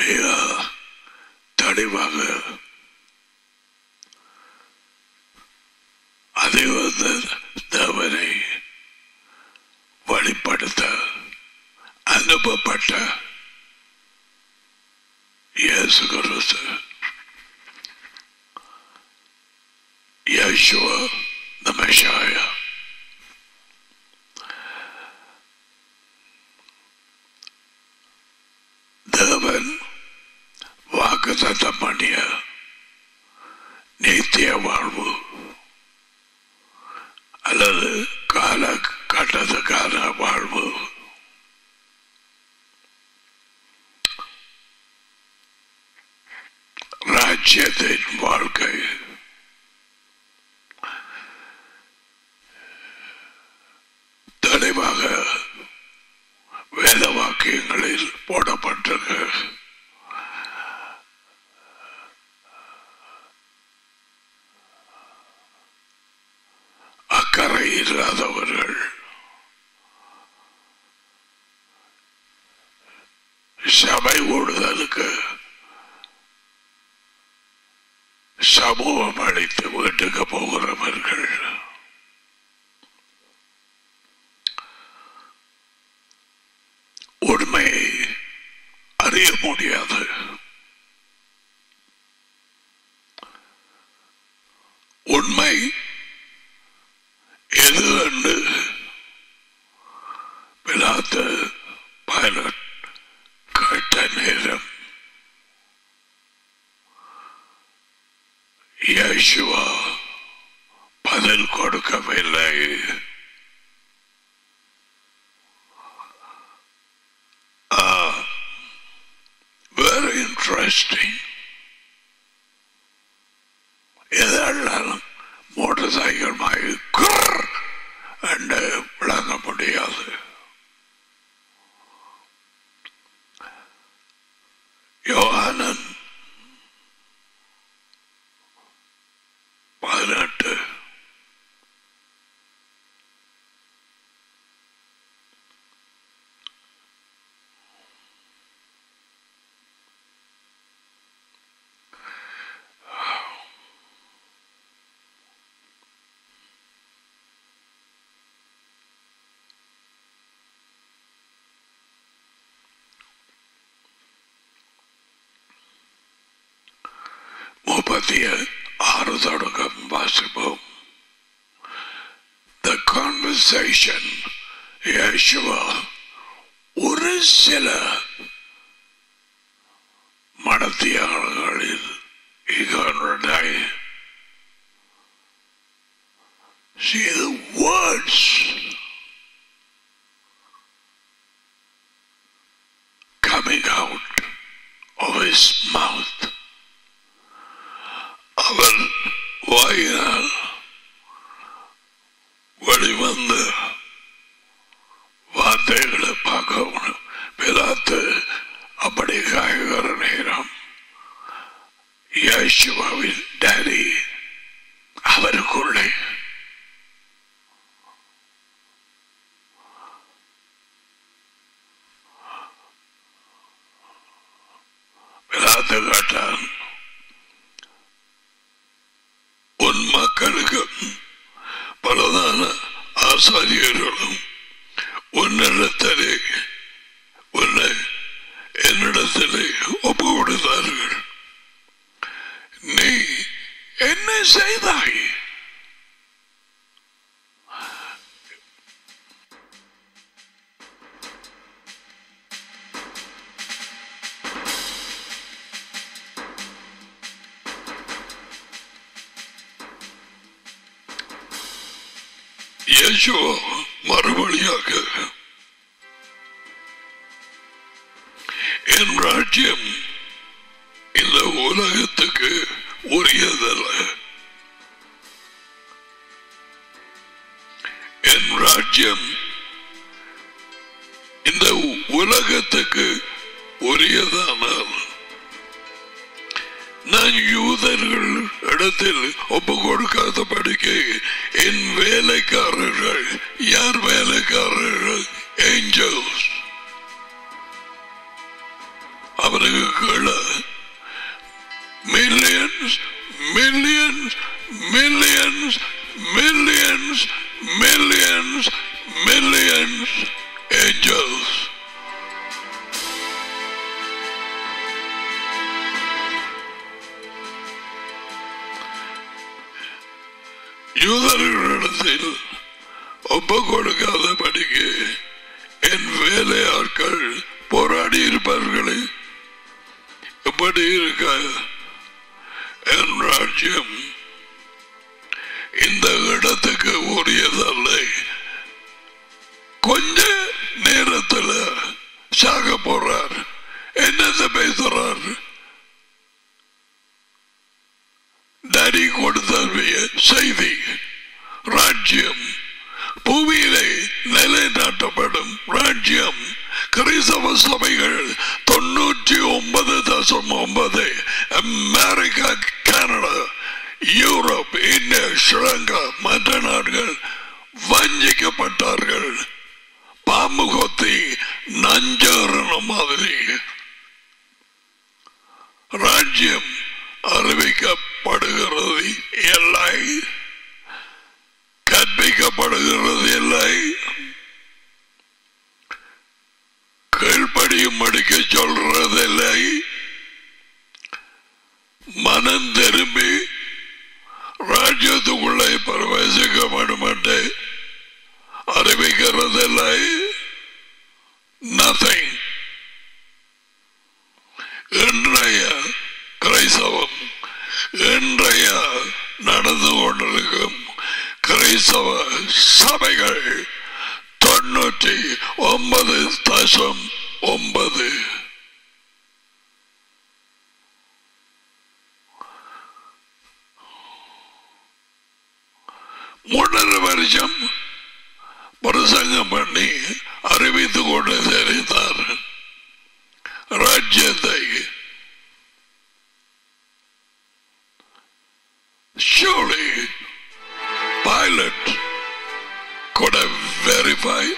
மிக தெளிவாக அதை வந்து தேவனை வழிபடுத்த அனுப்பப்பட்ட இயேசு கிறிஸ்து Yeshua the Messiah. தேவன் வாக்குத்தத்தம் பண்ணிய நித்திய வாழ்வு அல்லது கால கட்டத்துக்கான வாழ்வு ராஜ்யத்தின் வாழ்க்கை தெளிவாக வேத வாக்கியங்களில் போடப்பட்டிருக்கு அக்கறை இல்லாதவர்கள் சபை ஓடுதலுக்கு சமூகம் அளித்து வீட்டுக்கு போகிறவர்கள் உண்மையை அறிய முடியாது உண்மை எது என்று பிலாத்த பைலட் கேட்ட நேரம் இயேசுவா பதில் கொடுக்கவில்லை very interesting. இதெல்லாம் மோட்டார் சைக்கிள் மாதிரி என்று விளங்க முடியாது யோகானன் பதினெட்டு முப்பத்தி ஆறு தொடக்கம் வாசிப்போம் The conversation Yeshua ஒரு சில மனத்தியாளர்களில் இகனுடைய See the words coming out of his mouth. அவன் வாயினால் வெளிவந்த வார்த்தைகளை பார்க்கணும் பிலாத்து அப்படி காய்கிற நேரம் யேசுவாவின் டேடி அவருக்குள்ளே பிலாத்து கேட்டான் உன் மக்களுக்கும் பலதான ஆசாரியர்களும் உன்னிடத்திலே உன்னை என்னிடத்திலே ஒப்பு கொடுத்தார்கள் நீ என்ன செய்தாய் இயேசுவோ மறுபடியாக என் ராஜ்யம் இந்த உலகத்துக்கு உரியதல்ல என் ராஜ்யம் இந்த உலகத்துக்கு உரியதானால் நான் யூதர்கள் இடத்தில் ஒப்பு கொடுக்காதபடிக்கு என் வேலைக்காரர்கள் யார் வேலைக்காரர்கள் ஏஞ்சல்ஸ் அவருக்கு millions angels. யூதர்களிடத்தில் ஒப்பு கொடுக்காதபடிக்கு என் வேலையாட்கள் போராடி இருப்பார்களே இப்படி இருக்க என் ராஜ்யம் இந்த இடத்துக்கு உரியதல்ல கொஞ்ச நேரத்தில் சாக போறார் என்னத்தை பேசுறார் நரி கொடுத்த செய்தி ராஜ்யம் பூமியிலே நிலைநாட்டப்படும் ராஜ்யம் கிறிஸ்தவ சபைகள் தொண்ணூற்றி ஒன்பது தசம் ஒன்பது America Canada Europe India Sri Lanka மற்ற நாடுகள் வஞ்சிக்கப்பட்டார்கள் பாம்பு கொத்தி நஞ்சரண மாதிரி ராஜ்யம் அறிவிக்கப்படுகிறது இல்லை கற்பிக்கப்படுகிறது இல்லை கீழ்ப்படியும் அடிக்க சொல்றதில்லை மனம் திரும்பி ராஜ்யத்துக்குள்ளே பிரவேசிக்க வேண்டுமென்று அறிவிக்கிறதில்லை நத்திங் இன்றைய கிரைஸ்தவம் இன்றைய நடந்து கொண்டிருக்கும் கிரைஸ்தவ சபைகள் தொண்ணூற்றி ஒன்பது தசம் ஒன்பது மூன்றரை வருஷம் பிரசங்கம் பண்ணி அறிவித்துக் கொண்டு தெரிந்தார் ராஜ்யத்தை Surely, Pilate could have verified.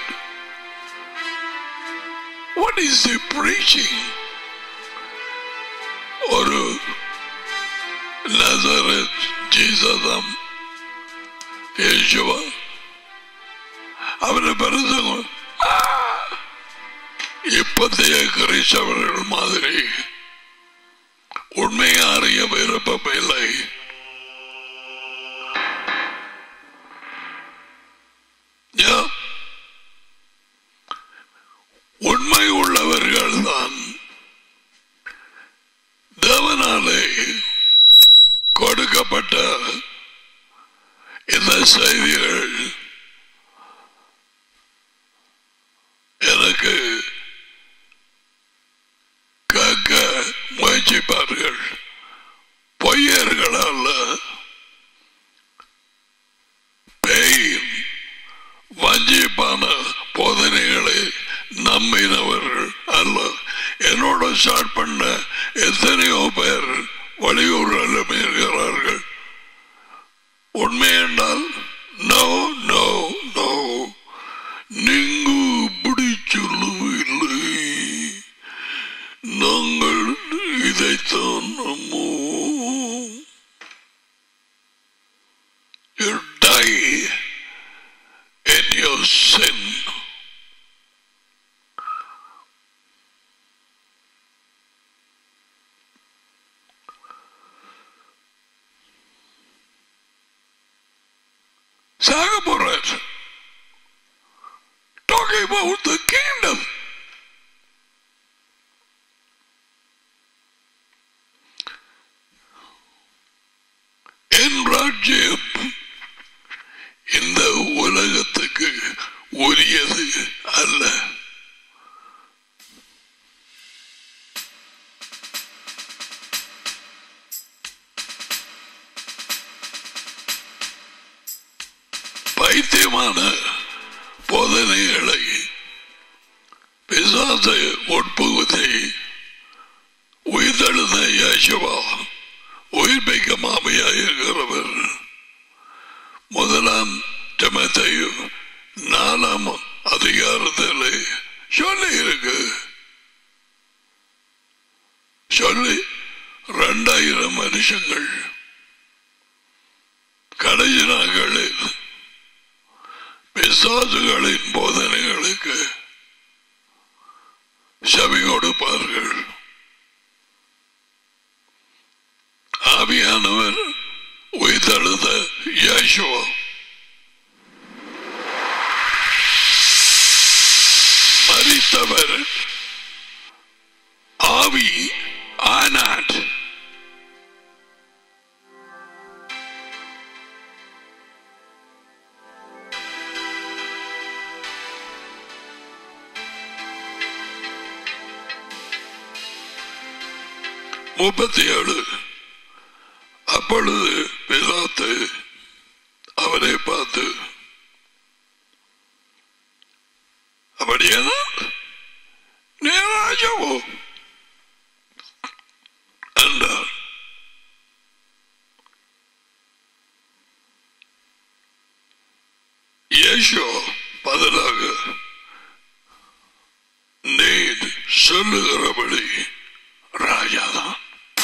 What is he preaching? ஒரு நசரத் ஜீசதம் യേശുവ അവന്റെ പരസ്യം இப்பத்தைய கிறிஸ்தவர்கள் மாதிரி உண்மையை அறிய விருப்பமில்லை Yeah. உண்மை உள்ளவர்கள் தான் தேவனாலே கொடுக்கப்பட்ட இந்த செய்திகள் எனக்கு கேட்க முயற்சிப்பார்கள் பொய்யர்கள் அல்ல பேயும் வஞ்சிப்பான போதனைகளை நம்பினவர்கள் அல்ல என்னோட ஸ்டார்ட் பண்ண எத்தனையோ பேர் வெளியூரில் இருக்கிறார்கள் உண்மை என்றால் நோ நோ நோ நீங்கு இப்படி சொல்லவில்லை நாங்கள் இதைத்தான் நம்புவோம் You die in your sin. சாக போறார் talking about the kingdom. என் ராஜ்யம் இந்த உலகத்துக்கு உரியது அல்ல பைத்தியமான போதனைகளை பிசாச உட்புகுத்தி உயிர்த்தெழுந்த யேசுவா உயிர்ப்பிக்க மாமையாயிருக்கிறவர் முதலாம் ஜமத்தையு நாலாம் அதிகாரத்தில் சொல்லி இருக்கு சொல்லி ரெண்டாயிரம் வருஷங்கள் கடைசி நாட்களில் பிசாசுகளின் போதனை மறித்தவர் ஆவி ஆனாட் முப்பத்தி ஏழு அப்பொழுது பிதாத்து அவரை பார்த்து அப்படியானால் நேராஜாவோ என்றார் இயேசு பதிலாக நீர் சொல்லுகிறபடி ராஜாதான்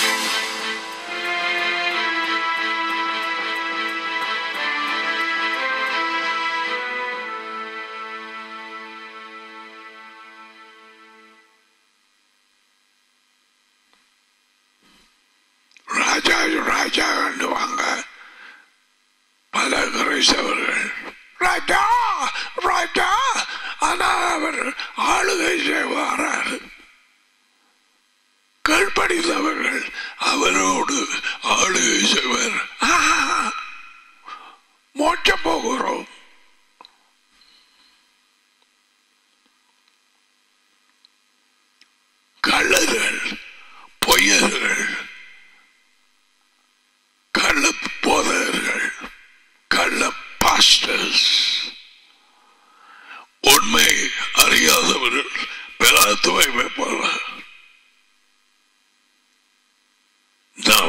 ராஜா ராஜா கண்டுவாங்க பல கிறிஸ்தவர்கள் ராஜா ராஜா ஆனால் அவர் ஆளுகை செய்வாரார் கீழ்ப்படிந்தவர்கள் அவரோடு ஆளுகை செய்வர் ஆஹா, மோட்சம் போகிறோம் கள்ளர்கள் பொய்யர்கள் கள்ள போதகர்கள் கள்ள பாஸ்டர்ஸ் உண்மை அறியாதவர்கள் பெறாத்துவை வைப்பார்கள் No.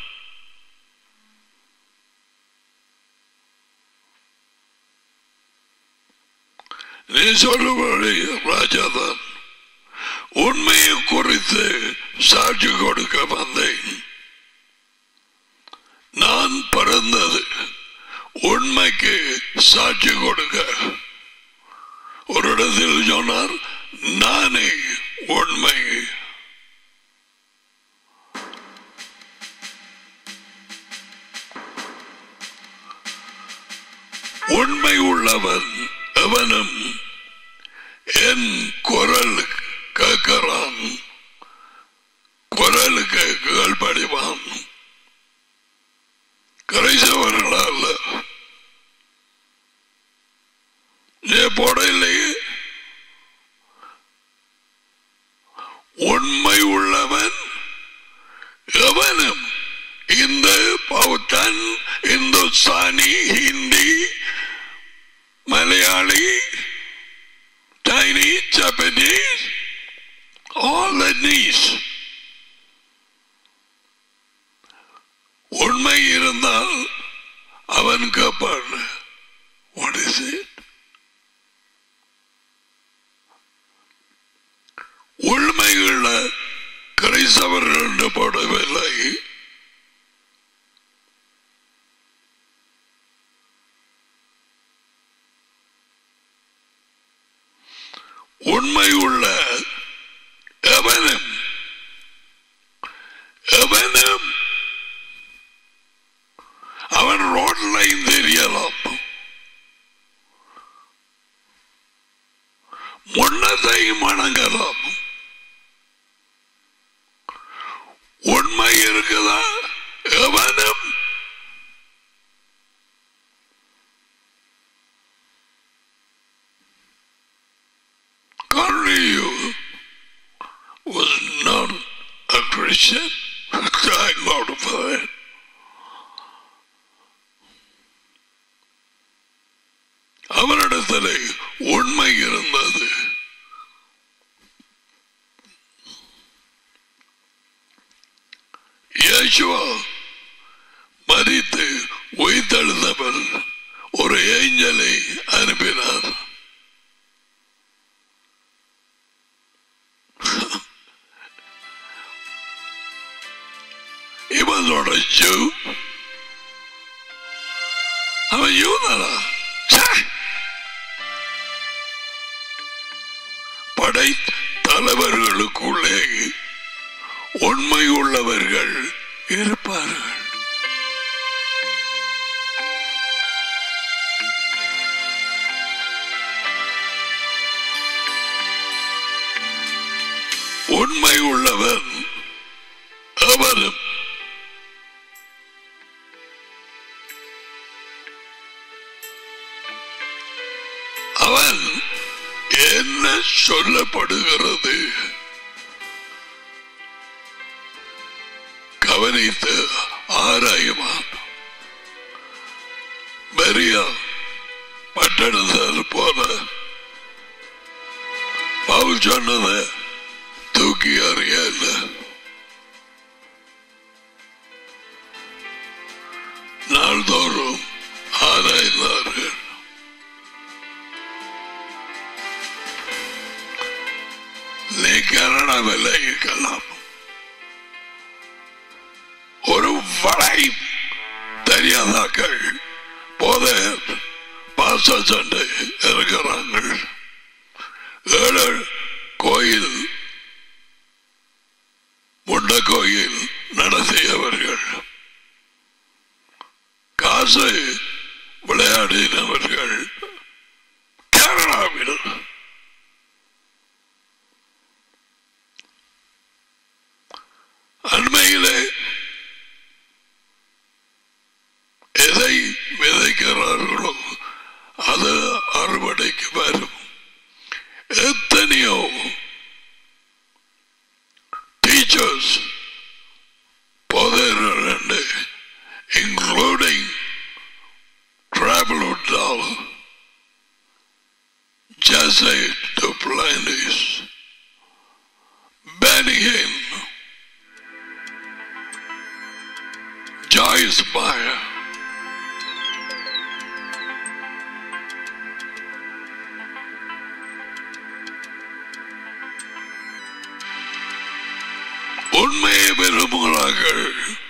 நீ சொல்லுபடி ராஜாதான் உண்மையை குறித்து சாட்சி கொடுக்க வந்தேன் நான் பிறந்தது உண்மைக்கு சாட்சி கொடுக்க ஒரு இடத்தில் சொன்னார் நானே உண்மை உண்மை உள்ளவன் எவனும் என் குரல் கேட்கிறான் குரலுக்கு கீழ்ப்படிவான் கிரைசவர்கள் அல்ல நீ போட இல்லையே உண்மை உள்ளவன் எவனும் இந்த பௌத்தன் Hindustani Hindi Malayali Chinese, Japanese, all the needs. உண்மை இருந்தால் அவன் கேட்பான் What is it? உண்மையுள்ள கிரைஸ்தவர்கள் என்று போடவில்லை உண்மை உள்ள எவனும் எவனும் அவன் ரோட்ல தெரியலாம் முன்னதையும் வணங்கலாம் உண்மை இருக்குதா எவனும் Cornelius was not a Christian. Thank God for that. அவரிடத்திலே உண்மை இருந்தது இயேசுவா மறித்து உயிர்த்தெழுந்தவர் ஒரு ஏஞ்சலை அனுப்பினார் He was not a Jew. அவன் யூதனா ச்சே! படை தலைவர்களுக்குள்ளே உண்மை உள்ளவர்கள் இருப்பார்கள் உண்மை உள்ளவன் அவனும் அவன் என்ன சொல்லப்படுகிறது கவனித்து ஆராயுமான் பெரியா பட்டணத்தில் போல பவுல் சொன்னதை தூக்கி அறியல நாள்தோறும் ஆராய்ந்தார்கள் நீ கனடாவில் இருக்கலாம் ஒரு வளை தெரியாதாக்கள் போத பாச சண்டை இருக்கிறார்கள் ஏழு கோயில் முண்ட கோயில் நடத்தியவர்கள் காசு விளையாடினவர்கள் கேரளாவில் அண்மையிலே எதை விதைக்கிறார்களோ அது அறுவடைக்கு வரும் எத்தனையோ டீச்சர்ஸ் போதேரண்டு including travel down Jesse to Planis Benny Joyce Meyer உண்மையை விரும்புகிறார்கள்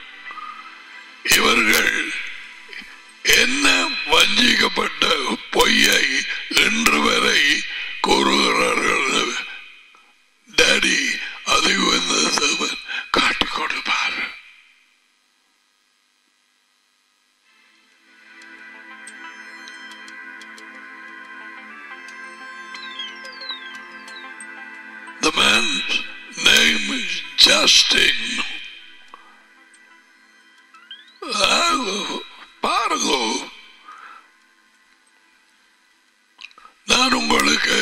இவர்கள் என்ன வஞ்சிக்கப்பட்ட பொய்யை இன்று வரை கூறுகிறார்கள் டாடி அதை வந்தவன் காட்டிக் கொடுப்பார் The man's name is Justin. பாருங்க நான் உங்களுக்கு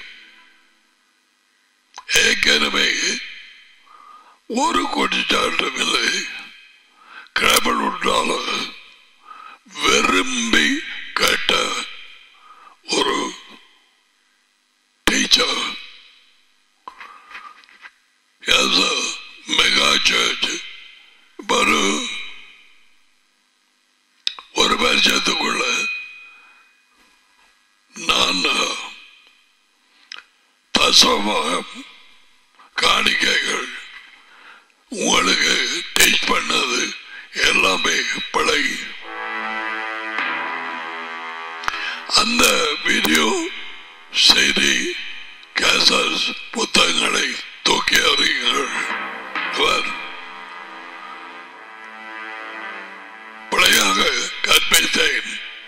ஏற்கனவே ஒரு குடிச்சாட்டம் இல்லை கிராபல் உண்டால விரும்பி கேட்ட ஒரு teacher as a mega church ஒரு ஒரு வருஷத்துக்குள்ள நான் தசமாக காணிக்கைகள் உங்களுக்கு டீச் பண்ணது எல்லாமே பிழை அந்த வீடியோ செய்தி கேசஸ் புத்தகங்களை தூக்கி அறியுங்கள் அவர் பிழையாக கற்பித்தேன்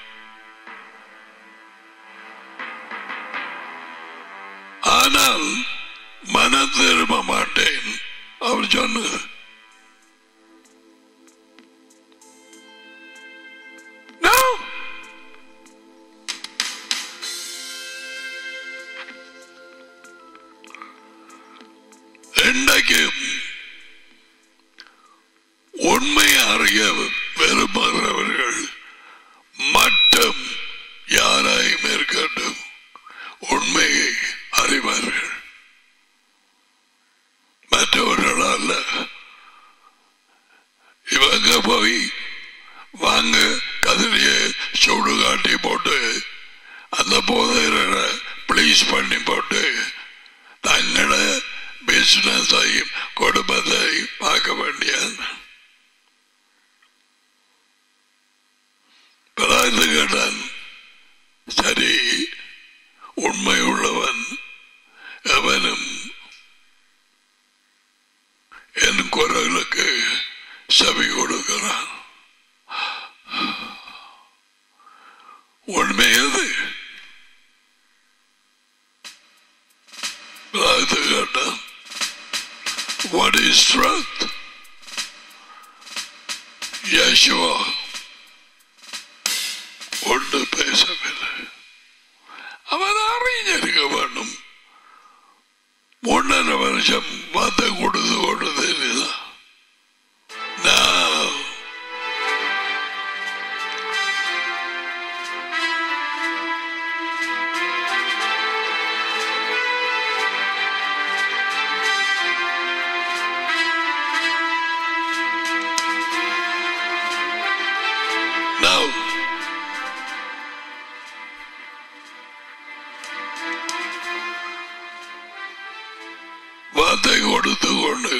ஆனால் மனம் திரும்ப மாட்டேன் அவர் சொன்னது No. இன்றைக்கும் உண்மை அறிய விரும்புகிறவர்கள் மட்டும் யாராயும் இருக்கட்டும் உண்மையை அறிவார்கள் மற்றவர்கள் அல்ல இவங்க போய் வாங்க கதிரிய சூடு காட்டி போட்டு அந்த போதையரை ப்ளீஸ் பண்ணி போட்டு தங்கள பிசினஸையும் குடும்பத்தையும் பார்க்க வேண்டியது பிராய்ந்து கேட்டான் சரி உண்மை உள்ளவன் எவனும் என் குரலுக்கு செவி கொடுக்கிறான் உண்மை எது பிராய்ந்து கேட்டான் What is truth? Yeshua ஒன்று பேசவில்லை அவன் அறிஞருக்க வேண்டும் ஒன்றரை வருஷம் வார்த்தை கொடுத்து கொண்டு தெரியுதா Now, now, வார்த்தை கொடுத்து கொண்டு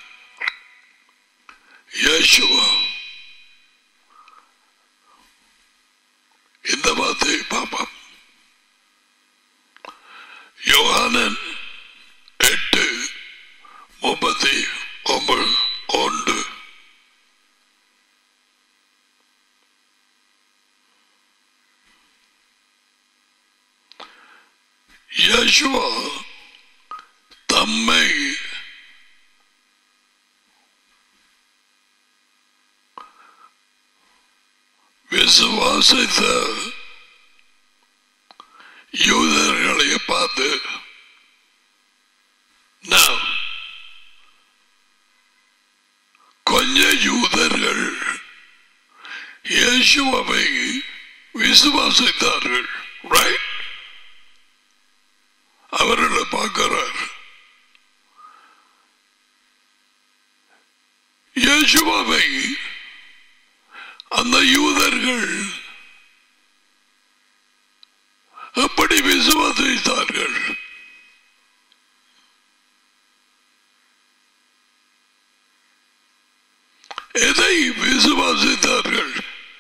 யேசுவா இந்த வார்த்தையை பார்ப்போம் யோகானன் எட்டு முப்பத்தி ஒன்பது ஒன்று யேசுவா தம்மை விசுவாசித்த யூதர்களை பார்த்து நான் கொஞ்ச யூதர்கள் இயேசுவை விசுவாசித்தார்கள் ரைட் அவர்களை பார்க்கிறார் இயேசுவை அந்த யூதர்கள் எப்படி விசுவாசித்தார்கள் எதை விசுவாசித்தார்கள்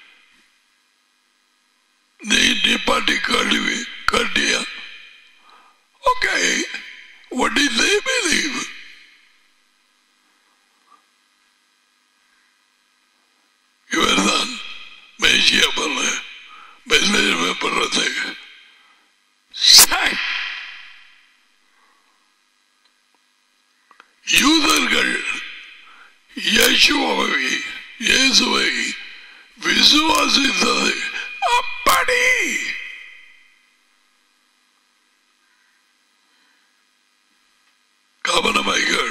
நீ நிப்பாட்டி கழுவி கட்டியா okay what did they believe இவர்தான் மேசியா பல்ல பெருறது யூதர்கள் இயேசுவை இயேசுவை விசுவாசித்தது அப்படி கவனமைகள்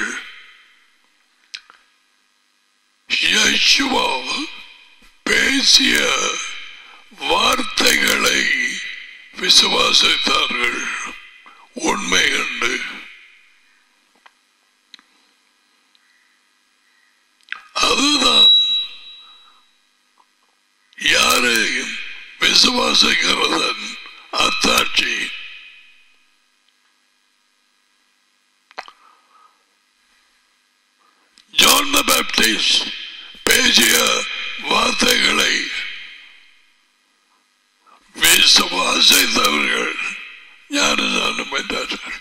யேசுவா பேசிய வார்த்தைகளை விசுவாசித்தார்கள் உண்மை என்று அதுதான் யாரையும் விசுவாசிக்கிறதன் அத்தாட்சி ஜான் த பேப்டிஸ்ட் பேசிய வார்த்தைகளை விசுவாசித்தவர்கள் ஞானதானம் என்றார்கள்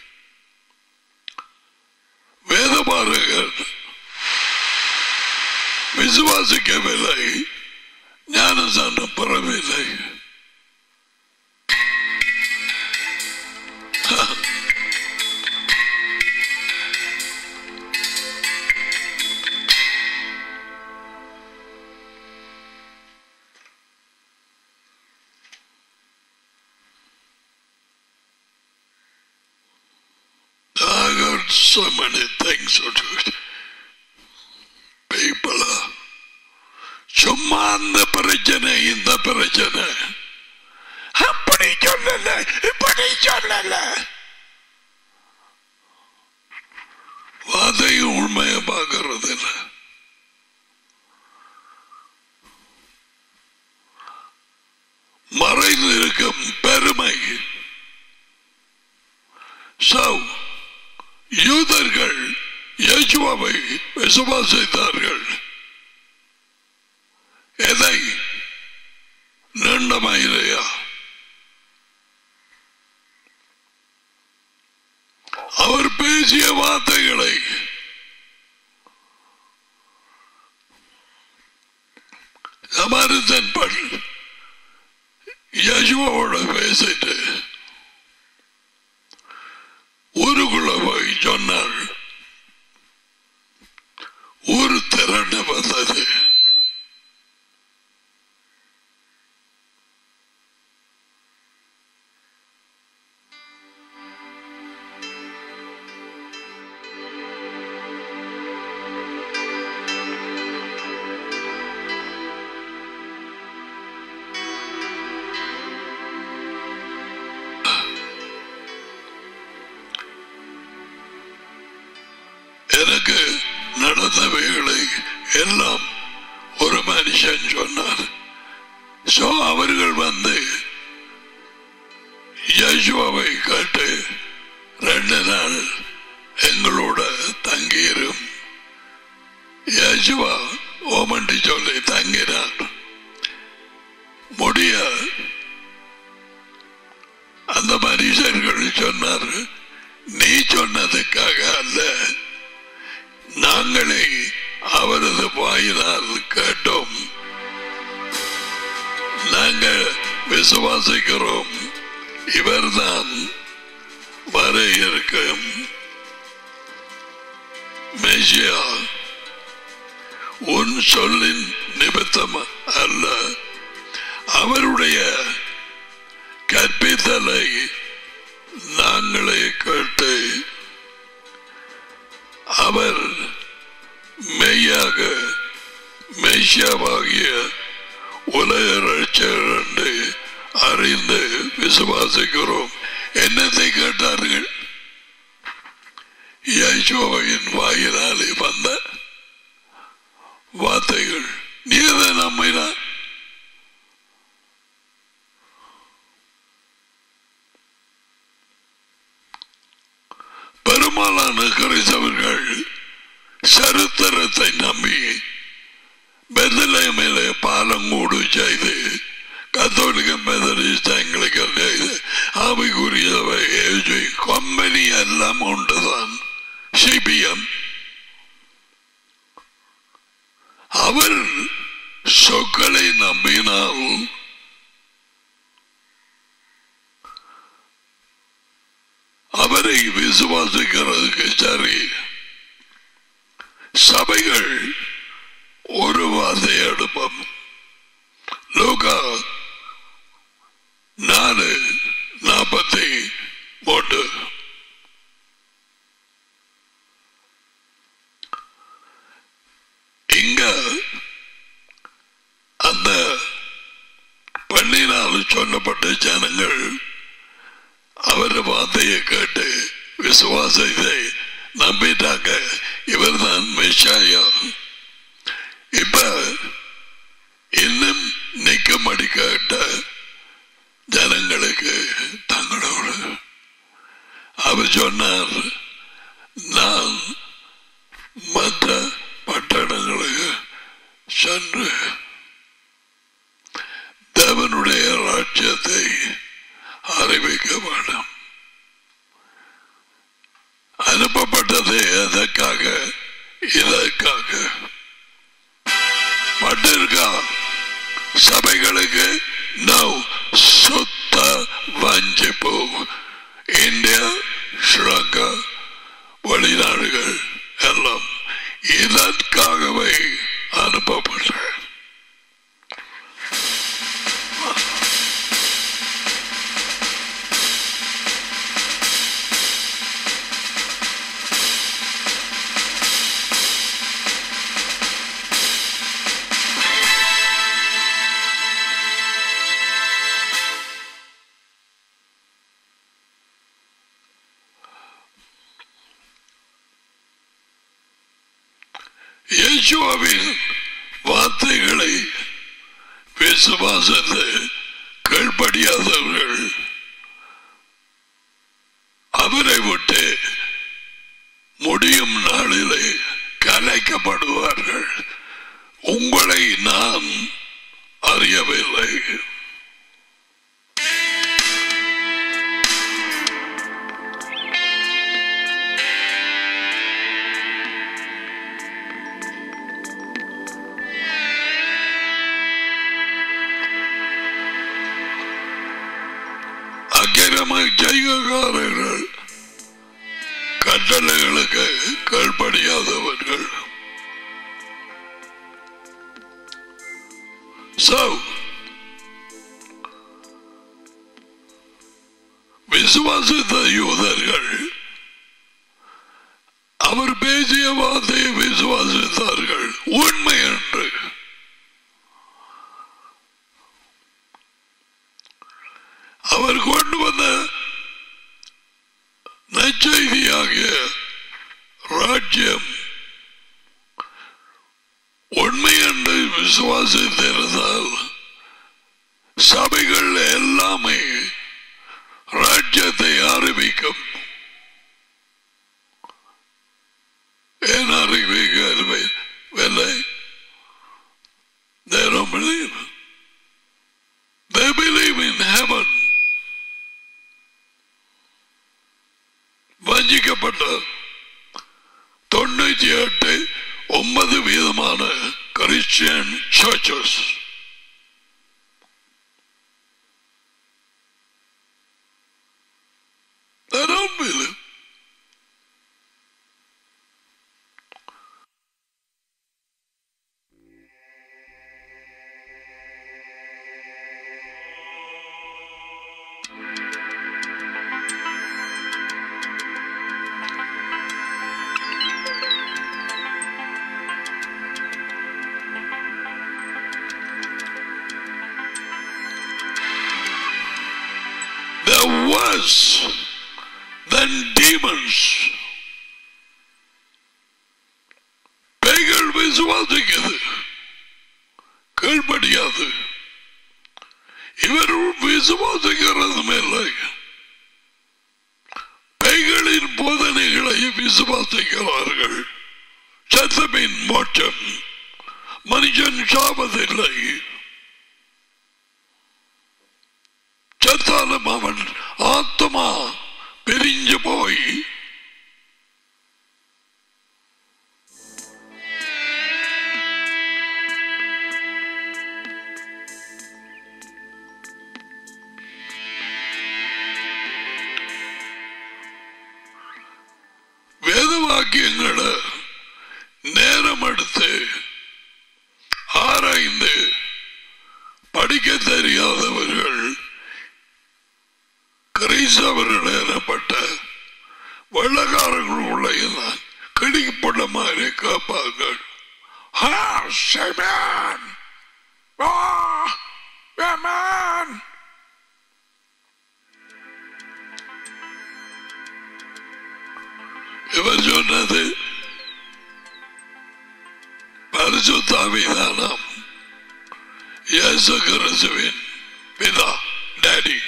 வேதபாரகர் விசுவாசிக்கவில்லை ஞானதானம் பெறவில்லை I got so many things to do. People are சும்மா அந்த பிரச்சனை இந்த பிரச்சனை அப்படி சொல்லல இப்படி சொல்லல வாதையும் உண்மையை பார்க்கறது இல்ல மறைந்து இருக்கும் பெருமை So, யூதர்கள் இயேசுவை விசுவாசித்தார்கள் எதை நீண்டமாயிரையா அவர் பேசிய வார்த்தைகளை சமாரித்தன் பண் யசுவோட பேசிட்டு ஊருக்குள்ள போய் சொன்னார் எனக்கு நடந்தவைகளை எல்லாம் ஒரு மனுஷன் சொன்னார் சோ அவர்கள் வந்து யசுவாவை கேட்டு ரெண்டு நாள் எங்களோட தங்கியிரும் யசுவா ஓமண்டி சொல்லி தங்கினார் முடிய அந்த மனுஷர்கள் சொன்னார் நீ சொன்னதுக்காக அல்ல நாங்களே அவரது வாயினால் கேட்டோம் நாங்கள் விசுவாசிக்கிறோம் இவர்தான் வர இருக்கும் மெய்யா உன் சொல்லின் நிமித்தம் அல்ல அவருடைய கற்பித்தலை நாங்களே கேட்டு அவர் மெய்யாக மெய்யாவாகிய உலக ரட்சகர் என்று அறிந்து விசுவாசிக்கிறோம் என்னத்தை கேட்டார்கள் யசோவின் வாயினாலே வந்த வார்த்தைகள் நீ அதை நம்பினா பெரும்பாலான கிறிஸ்தவர்கள் சரித்திரத்தை நம்பி பெந்தலைமையிலே பாலங்கூடு செய்து கத்தோலிக்க மெதரிஸ்ட் எங்களுக்கு செய்து ஆவிக்குரியவை ஏஜி கம்பெனி எல்லாம் உண்டுதான் சிபிஎம் அவர் சொற்களை நம்பினால் அவரை விசுவாசிக்கிறதுக்கு சரி சபைகள் ஒரு வார்த்தை எடுப்போம் லோகா நாலு நாற்பத்தி மூன்று இங்க அந்த பண்ணினால் சொல்லப்பட்ட ஜனங்கள் அவர் வார்த்தையை கேட்டு விசுவாசத்தை நம்பிட்டாங்க இவர்தான் மெஷாயா இப்ப இன்னும் நிற்கும்படி கேட்ட ஜனங்களுக்கு தங்களோடு அவர் சொன்னார் நான் மற்ற பட்டணங்களுக்கு சென்று தேவனுடைய ராஜ்யத்தை அறிவிக்க வேண்டும் அனுப்பப்பட்டது எதற்காக இதற்காக பட்டிருக்கா சபைகளுக்கு நோ சுத்த வஞ்சிப்பு இந்தியா ஸ்ரீலங்கா வெளிநாடுகள் எல்லாம் இதற்காகவே அனுப்பப்பட்ட இயேசுவின் வார்த்தைகளை விசுவாசத்தை கீழ்படியாதவர்கள் அவரை விட்டு முடியும் நாளிலே கலைக்கப்படுவார்கள் உங்களை நான் அறியவில்லை அக்கிரம ஜெயகாரர்கள் கட்டளைகளுக்கு கீழ்படியாதவர்கள் So, விசுவாசித்த யூதர்கள் அவர் பேசிய வார்த்தையை விசுவாசித்தார்கள் உண்மை என்று அவர் கொண்டு வந்த நற்செய்தியாகிய ராஜ்யம் உண்மை என்று விசுவாசித்திருந்தால் சபைகள் எல்லாமே ராஜ்யத்தை அறிவிக்கும் ஏன் அறிவிக்கவில்லை They don't believe. They believe in heaven. வஞ்சிக்கப்பட்ட தொண்ணூத்தி எட்டு ஒன்பது வீதமான Christian churches They don't believe. They're worse than demons. பேய்கள் விசுவாசிக்குது கீழ்படியாது இவர் விசுவாசிக்கிறதும் இல்லை பேய்களின் போதனைகளை விசுவாசிக்கிறார்கள் சத்தமின் மோட்சம் மனுஷன் சாவதில்லை செத்தாலும் அவன் ஆத்மா பிரிஞ்சு போய் வேத வாக்கியங்களை நேரம் எடுத்து ஆராய்ந்து படிக்க தெரியாதவர்கள் கிரைஸ்தவர்கள் எனப்பட்ட வெள்ளக்காரர்களுள்ள கிடிப்பட்ட மாதிரி கேட்பாங்க Ah, Amen. Ah, Amen. இவர் சொன்னது பரிசுத்தாவிதானம் இயேசு கிறிஸ்துவின் பிதா டேடி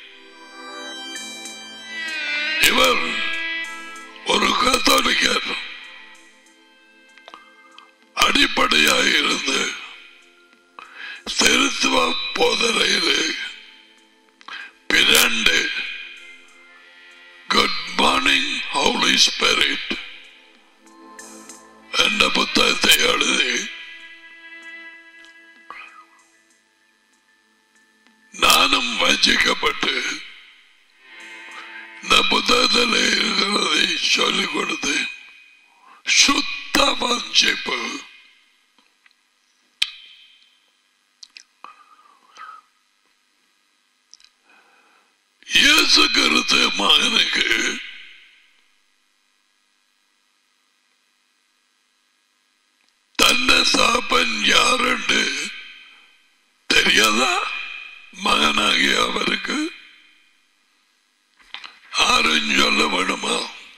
இவர் ஒரு கத்தோலிக்கர் அடிப்படையாக இருந்து திருத்துவ போதனையிலே பிறண்டு குட் மார்னிங் ஹவுலி ஸ்பிரிட் என்ற புத்தகத்தை எழுதி நானும் வஞ்சிக்கப்பட்டு இந்த புத்தகத்தில் இருக்கிறதை சொல்லிக் கொடுத்தேன் சுத்த வஞ்சிப்பு இயேசு கருத்து மகனுக்கு தன்னை சாப்பன் யாருன்னு தெரியாதா மகனாகிய அவருக்கு யாரும் சொல்ல வேணுமா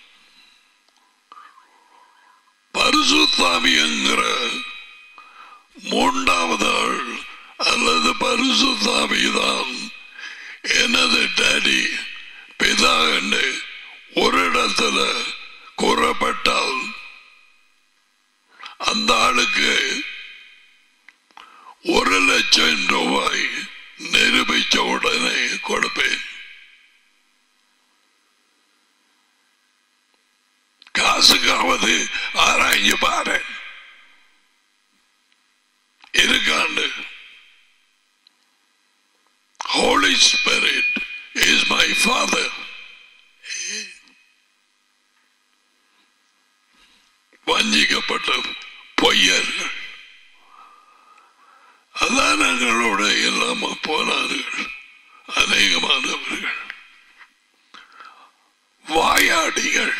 பரிசுத்தாவி என்கிற மூன்றாவது ஆள் அல்லது பரிசுத்தாவிதான் எனது டேடி பிதா என்று ஒரு இடத்துல கூறப்பட்டால் அந்த ஆளுக்கு ஒரு லட்சம் ரூபாய் நிரூபித்த உடனே கொடுப்பேன் காசுக்காவது ஆராய்ஞ்சு பாரு இருக்காண்டு Holy Spirit is my Father. வஞ்சிக்கப்பட்ட பொய்யர்கள் அதான் எங்களோட இல்லாம போனார்கள் அநேகமானவர்கள் வாயாடிகள்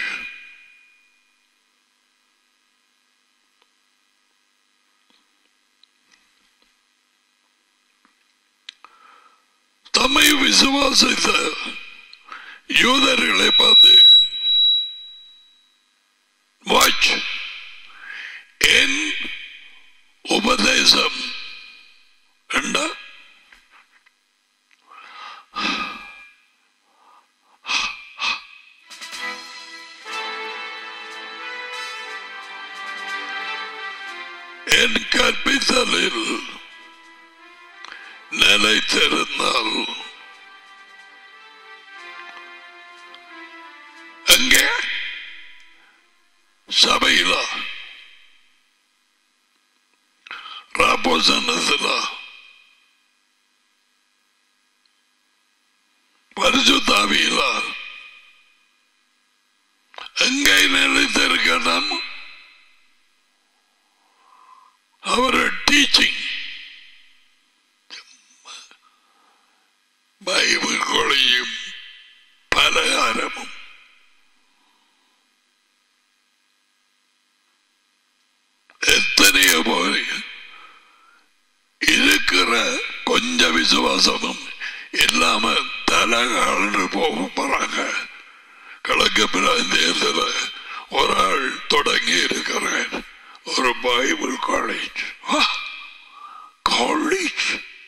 தம்மை விசுவாசித்த யூதர்களை பார்த்து என் கற்பித்தலில் நிலைத்திருந்தால் அங்கே சபையில ராப்போசனத்துல பரிசுத்தாவியில எங்கே நிலைத்திருக்கணும் அவரை டீச்சிங் பைபிள் கொலையும் பலகாரமும் எத்தனையோ போய் இருக்கிற கொஞ்ச விசுவாசமும் இல்லாம தலகாலு போக போறாங்க கிழக்கு பிராந்தியத்தில் ஒரு ஆள் தொடங்கி இருக்கிறேன் ஒரு பைபிள் காலேஜ் காலேஜ்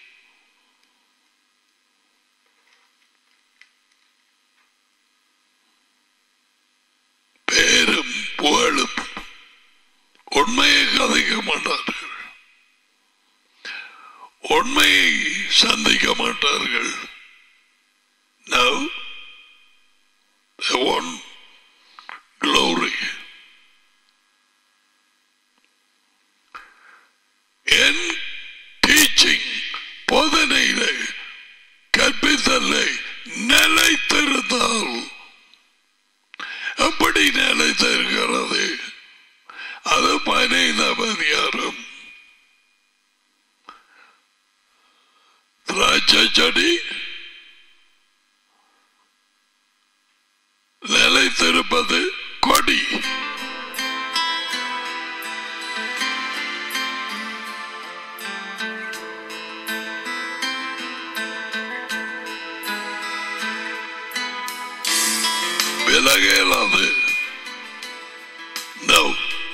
பேரும் புகழும் உண்மையை கதைக்க மாட்டார்கள் உண்மையை சந்திக்க மாட்டார்கள் No. They want glory. என் டீச்சிங் போதனையிலே கற்பித்தலை நிலைத்திருந்தால் எப்படி நிலைத்திருக்கிறது அது பதினைந்தாம் அதிகாரம் திராட்சை செடி நிலைத்திருப்பது கொடி விலக இயலாது No.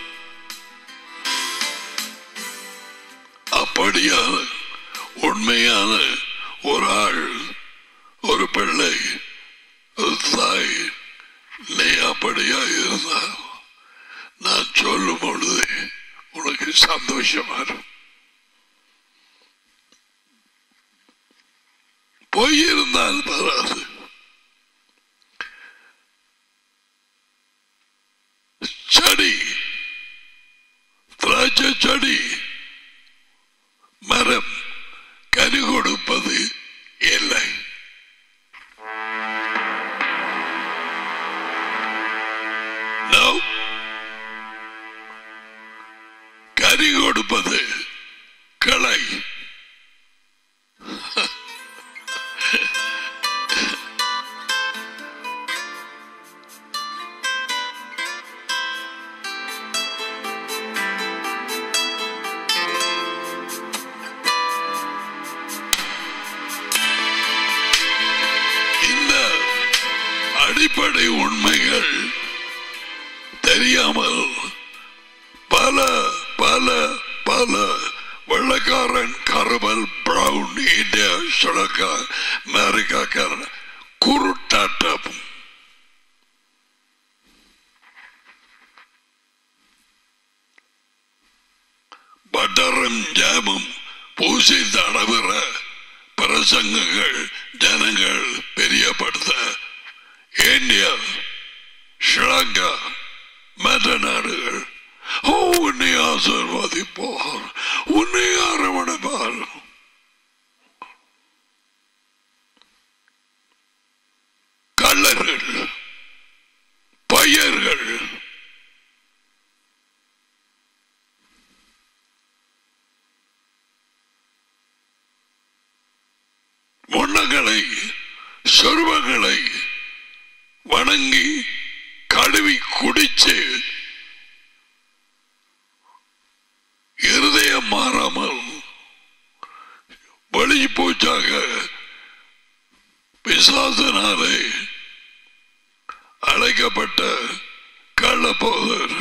அப்படியான உண்மையான ஒரு ஆள் ஒரு பிள்ளை ஒரு தாய் நீ அப்படியா இருந்தா நான் சொல்லும் பொழுது உனக்கு சந்தோஷமா இருக்கும் பொய் இருந்தால் வராது செடி திராட்சை செடி மரம் கனி கொடுப்பது இல்லை No. கனி கொடுப்பது கிளை இந்த அடிப்படை உண்மைகள் தெரியாமல் பல பல பல வெள்ளக்காரன் கருவல் பிரவுன் இந்தியா சுழக்கா அமெரிக்காக்காரன் குருட்டாட்டம் பட்டரும் ஜாமும் பூசி தடவுற பிரசங்கங்கள் ஜனங்கள் பெரியப்படுத்த இந்தியா ஸ்ரீலங்கா மற்ற நாடுகள் ஓ உன்னை ஆசிர்வதிப்பார் உன்னை அரவணைப்பார் கள்ளர்கள் பையர்கள் முன்னங்களை சொருவங்களை வணங்கி கழுவி குடிச்சு இருதயம் மாறாமல் வழி பூச்சாக பிசாசனாலே அழைக்கப்பட்ட கள்ளப்போதர்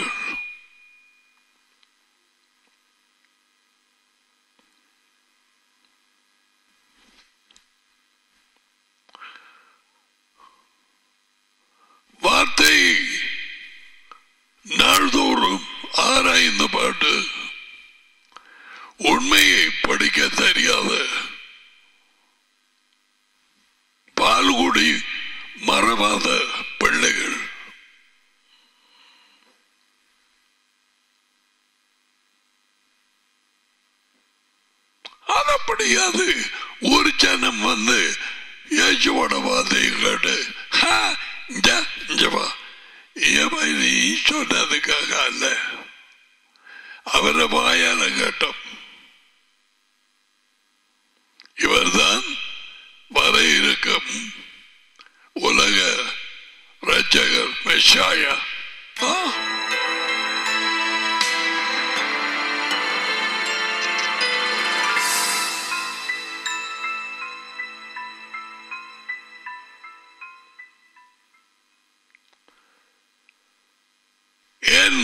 வார்த்தை நாள்தோறும் ஆராய்ந்த பாட்டு அப்படியாது ஒரு ஜனம் வந்து இயேசுவோட வார்த்தையை கேட்டு "ஹா, இங்க, இங்க வா ஏமா நீ சொன்னதுக்காக அல்ல அவரை வாயால கேட்டோம் இவர்தான் வர இருக்கும் உலக ரட்சகர் மெஷாயா ஆ என்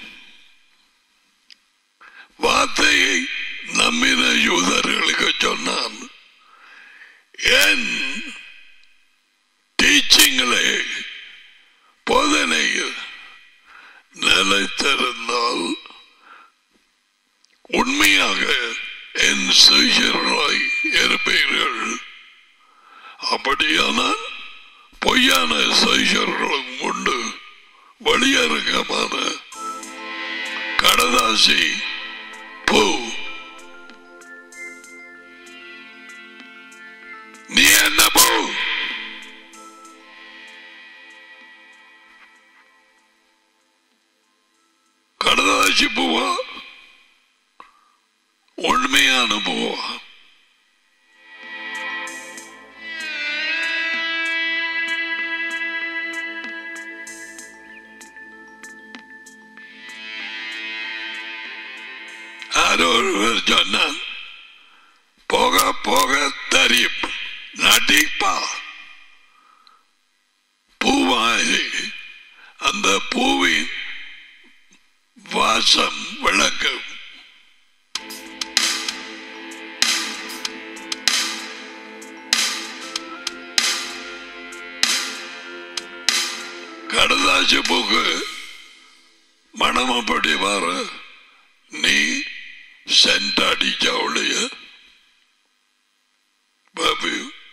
வார்த்தையை நம்பின யூதர்களுக்கு சொன்னான் என் டீச்சிங்களை போதனையில் நிலைத்திருந்தால் உண்மையாக என் சிஷர்களாய் இருப்பீர்கள் அப்படியானால் பொய்யான சிஷர்களும் உண்டு வழியரங்கமான கடதாசி பூ நீ என்ன பூ கடதாசி பூவா உண்மையான பூவா யாரோ ஒருவர் சொன்னான் போக போக தெரியும் நடிப்பா பூவாயி அந்த பூவின் வாசம் விளக்கும் கடதாசி பூக்கு மனம் அப்படி வர நீ சென்ட் அடிச்ச அவளைய பாபு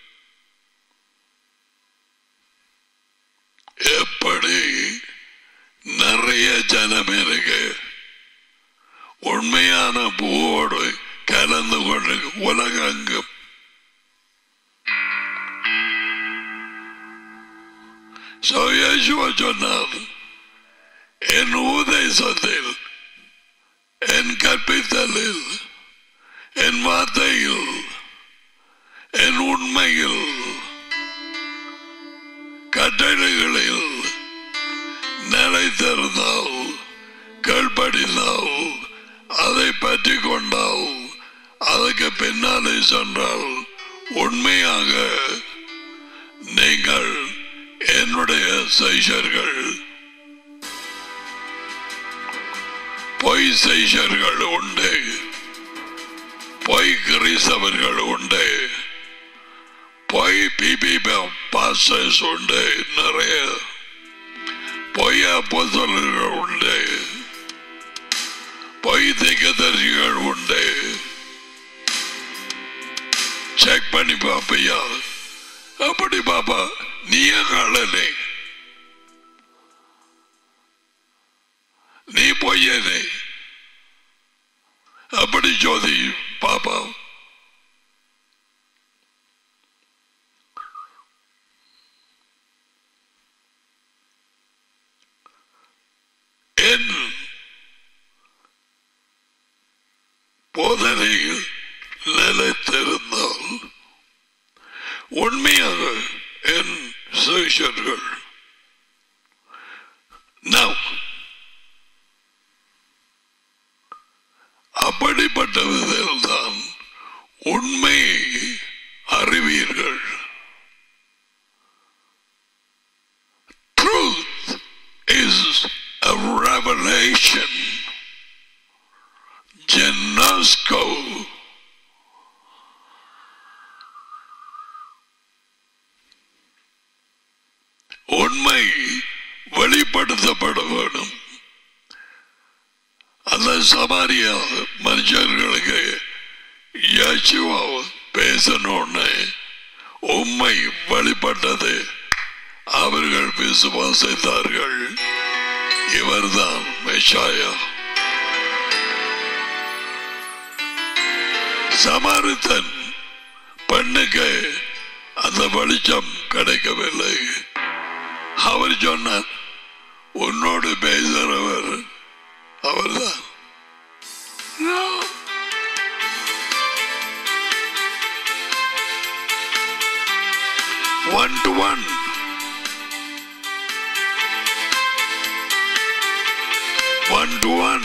எப்படி நிறைய ஜனம் இருக்கு உண்மையான பூவோடு கலந்து கொண்டு உலகங்கும் So, இயேசுவா சொன்னார் என் உபதேசத்தில் என் கற்பித்தலில் என் வார்த்தையில் என் உண்மையில் கட்டளைகளில் நிலைத்திருந்தால் கீழ்ப்படிந்தால் அதை பற்றி கொண்டால் அதுக்கு பின்னாலே சென்றால் உண்மையாக நீங்கள் என்னுடைய சைஷர்கள் பொய் செய்ஷர்கள் உண்டு பொய் கிறிஸ்தவர்கள் உண்டு பொய் பிபி பாஸ்டர்ஸ் உண்டு நிறைய பொய் அப்போஸ்தலர்கள் உண்டு பொய் திகதரிசிகள் உண்டு செக் பண்ணி பாப்பையா அப்படி பாப்பா நீயே காணலே நீ பொய்யனே அப்படி ஜோதி பாப்பா என் போதனையில் நிலைத்திருந்தால் உண்மையாக என் சிஷர்கள் நாம் அப்படிப்பட்ட விதத்தில்தான் உண்மையை அறிவீர்கள் Truth is a revelation. Genosko. உண்மை வெளிப்படுத்தப்பட வேண்டும் அந்த சமாரியா மனுஷர்களுக்கு இயேசுவா பேசணும்னு உண்மை வெளிப்பட்டது அவர்கள் விசுவாசித்தார்கள் இவர்தான் மெஷாயா சமாரித்தன் பெண்ணுக்கு அந்த வெளிச்சம் கிடைக்கவில்லை அவர் சொன்னார் உன்னோடு பேசுகிறவர் அவர்தான் No. One to one. One to one.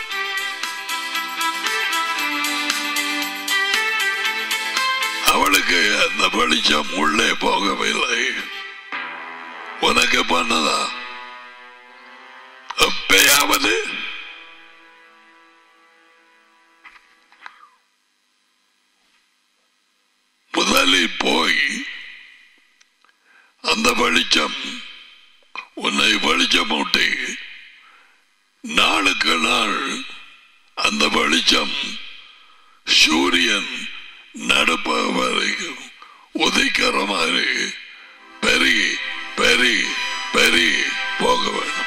அவளுக்கு அந்த வெளிச்சம் உள்ளே போகவில்லை உனக்கு பண்ணதா எப்பயாவது முதலில் போய் அந்த வெளிச்சம் உன்னை வெளிச்சமூட்டி நாளுக்கு நாள் அந்த வெளிச்சம் சூரியன் நடப்ப வரைக்கும் உதைக்கிற மாதிரி பெருகி பெருகி பெருகி போக வேண்டும்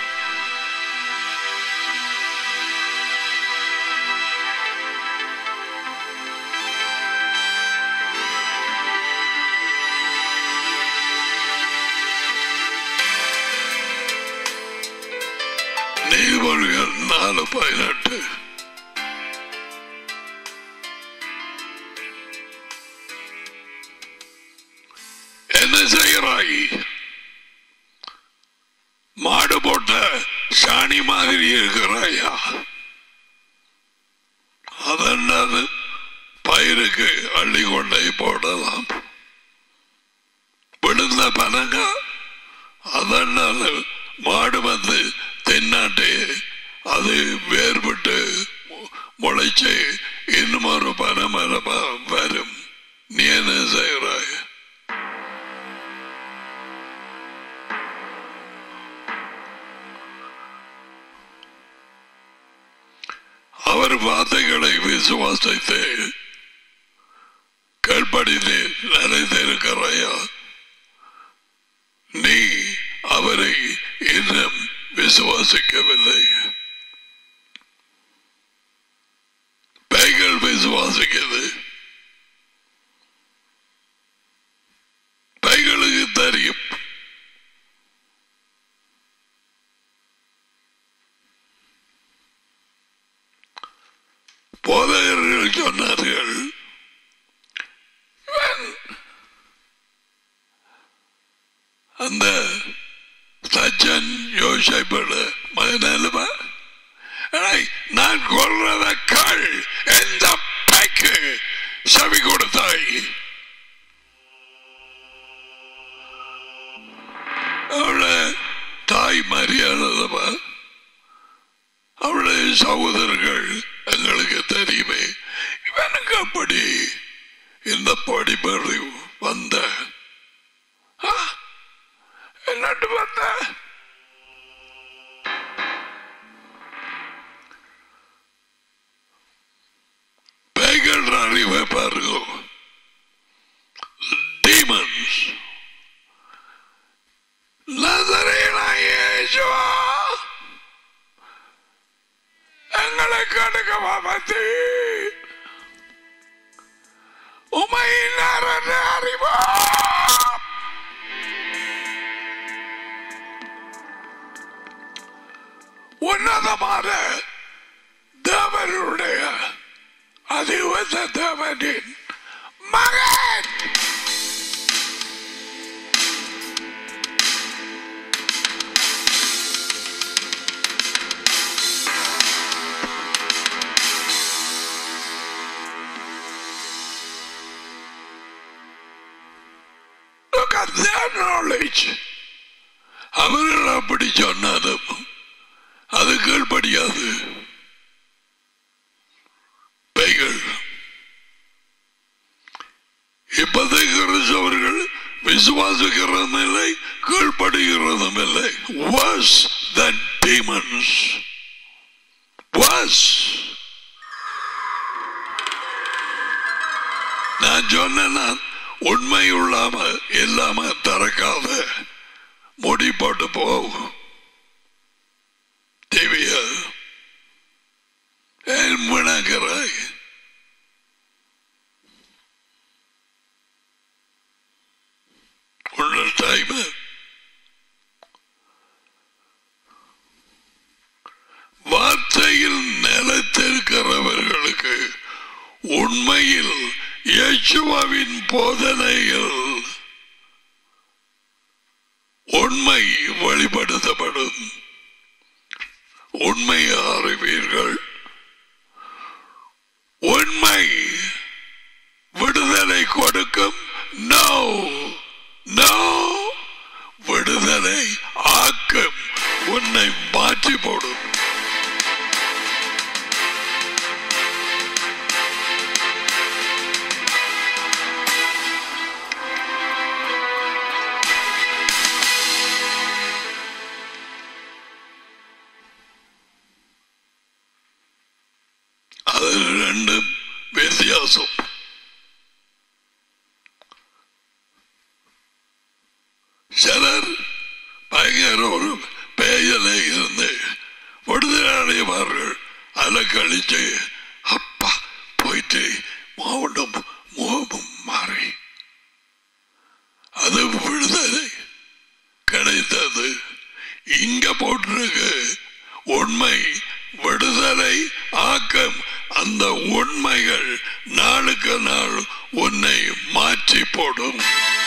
நீதிமொழிகள் நாலு பதினெட்டு என்ன செய்கிறாய் மாடு போட்ட சாணி மாதிரி இருக்கிறாயா அதென்னது பயிருக்கு அள்ளி கொண்டை போடலாம் விழுந்த பனங்க அதனால மாடு வந்து தென்னாட்டு அது வேறுபட்டு மு- முளைச்சு இன்னும் ஒரு பனை மரமா வரும் நீ என்ன செய்கிறாய் அவர் வார்த்தைகளை விசுவாசித்து கீழ்ப்படித்து நினைத்திருக்கிறாயா நீ அவரை இன்னும் விசுவாசிக்கவில்லை பேய்கள் விசுவாசிக்கிறது பேய்களுக்கு தெரியும் போதகர்கள் சொன்னார்கள் இவன் அந்த சச்சன் யோசிப்பட மகனல்வா நான் கொள்றத கள் எந்த பைக்கு செவி கொடுத்தாய் அவள தாய் மரியாதவா அவளுடைய சகோதரர்கள் எங்களுக்கு தெரியுமே இவனுக்கு அப்படி இந்த படிப்பறிவு வந்த ஆ? என்னட்டு வந்த பேய்கள் அறிவை பாருங்க டீமன்ஸ் நசரேனாய இயேசுவா எங்களை கடுக்க பாபத்து உமை நரன அறிவா உன்னதமான தேவனுடைய அதிவச தேவனின் மகன் Look at their knowledge. அவர்கள் அப்படி சொன்னாலும் அது கீழ்படியாது பேய்கள் இப்போதைக்கு கிறிஸ்தவர்கள் விசுவாசிக்கிறதும் இல்லை கீழ்படுகிறதும் இல்லை worse than demons worse நான் சொன்னேன்னா உண்மை இல்லாம இல்லாம திறக்காத முடி போட்டு போ தேவிய ஏன் வினாக்கிறாய் அவர்களுக்கு உண்மையில் இயேசுவாவின் போதனையில் உண்மை வெளிப்படுத்தப்படும் உண்மையை அறிவீர்கள் உண்மை விடுதலை கொடுக்கும் நோ நோ விடுதலை ஆக்கும் உன்னை மாற்றி போடும் அது ரெண்டும் வித்தியாசம் சிலர் பயங்கர ஒரு பேயல இருந்து விடுதலை அடைவார்கள் அதில் கழிச்சு அப்பா போயிட்டு மாவட்டம் முகமும் மாறி அது விடுதலை கிடைத்தது இங்க போட்டிருக்கு உண்மை விடுதலை ஆக்கம் அந்த உண்மைகள் நாளுக்கு நாள் உன்னை மாற்றி போடும்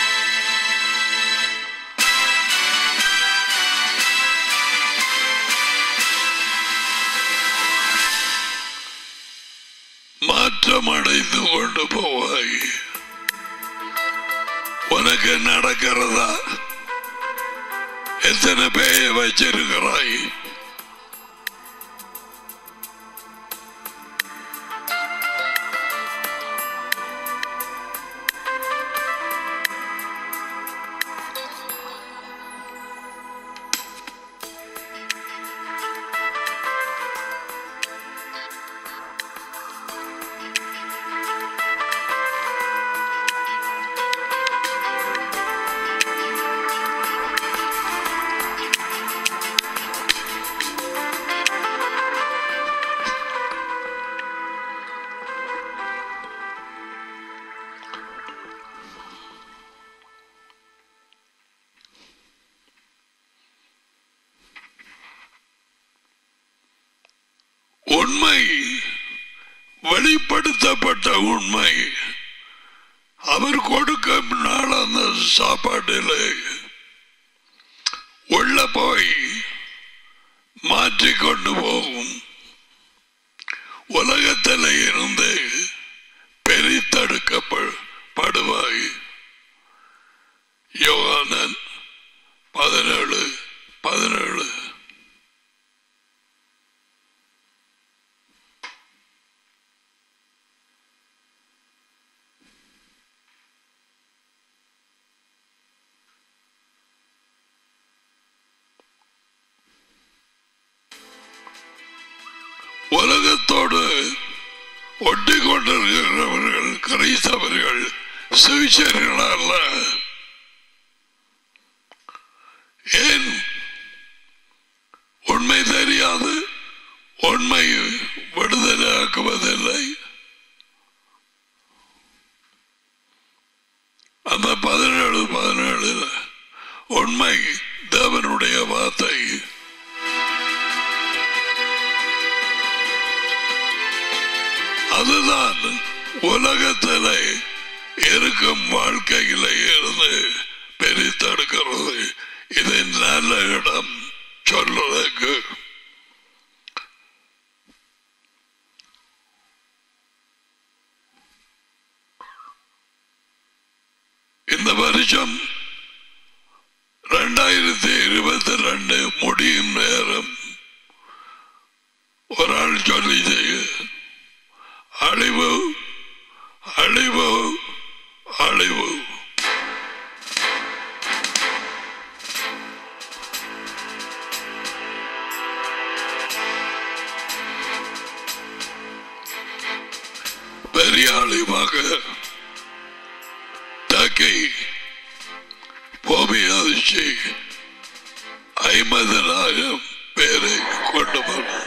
மாற்றம் அடைந்து கொண்டு போவாய் உனக்கு நடக்கிறதா எத்தனை பேய வச்சிருக்கிறாய் உண்மை வெளிப்படுத்தப்பட்ட உண்மை அவர் கொடுக்கும் நாள் அந்த சாப்பாட்டில் உள்ள போய் மாற்றி கொண்டு போகும் உலகத்தில் இருந்து பெரித்தெடுக்கப்படுவாய் யோகானன் பதினேழு பதினேழு உலகத்தோடு ஒட்டி கொண்டிருக்கிறவர்கள் கிறிஸ்தவர்கள் சுவிச்சர்கள் அல்ல ஏன் உண்மை தெரியாது உண்மை விடுதலையாக்குவதில்லை அந்த பதினேழு பதினேழு உண்மை தேவனுடைய வார்த்தை அதுதான் உலகத்தில் இருக்கும் வாழ்க்கையில இருந்து பிரித்தெடுக்கிறது இது நல்ல இடம் சொல்றதுக்கு இந்த வருஷம் ரெண்டாயிரத்தி இருபத்தி ரெண்டு முடியும் நேரம் ஒரு ஆள் சொல்லி அழிவு அழிவு அழிவு பெரிய அழிவாக தக்கை பூமி அதிர்ச்சி ஐம்பதனாயிரம் பேரை கொண்டு வரும்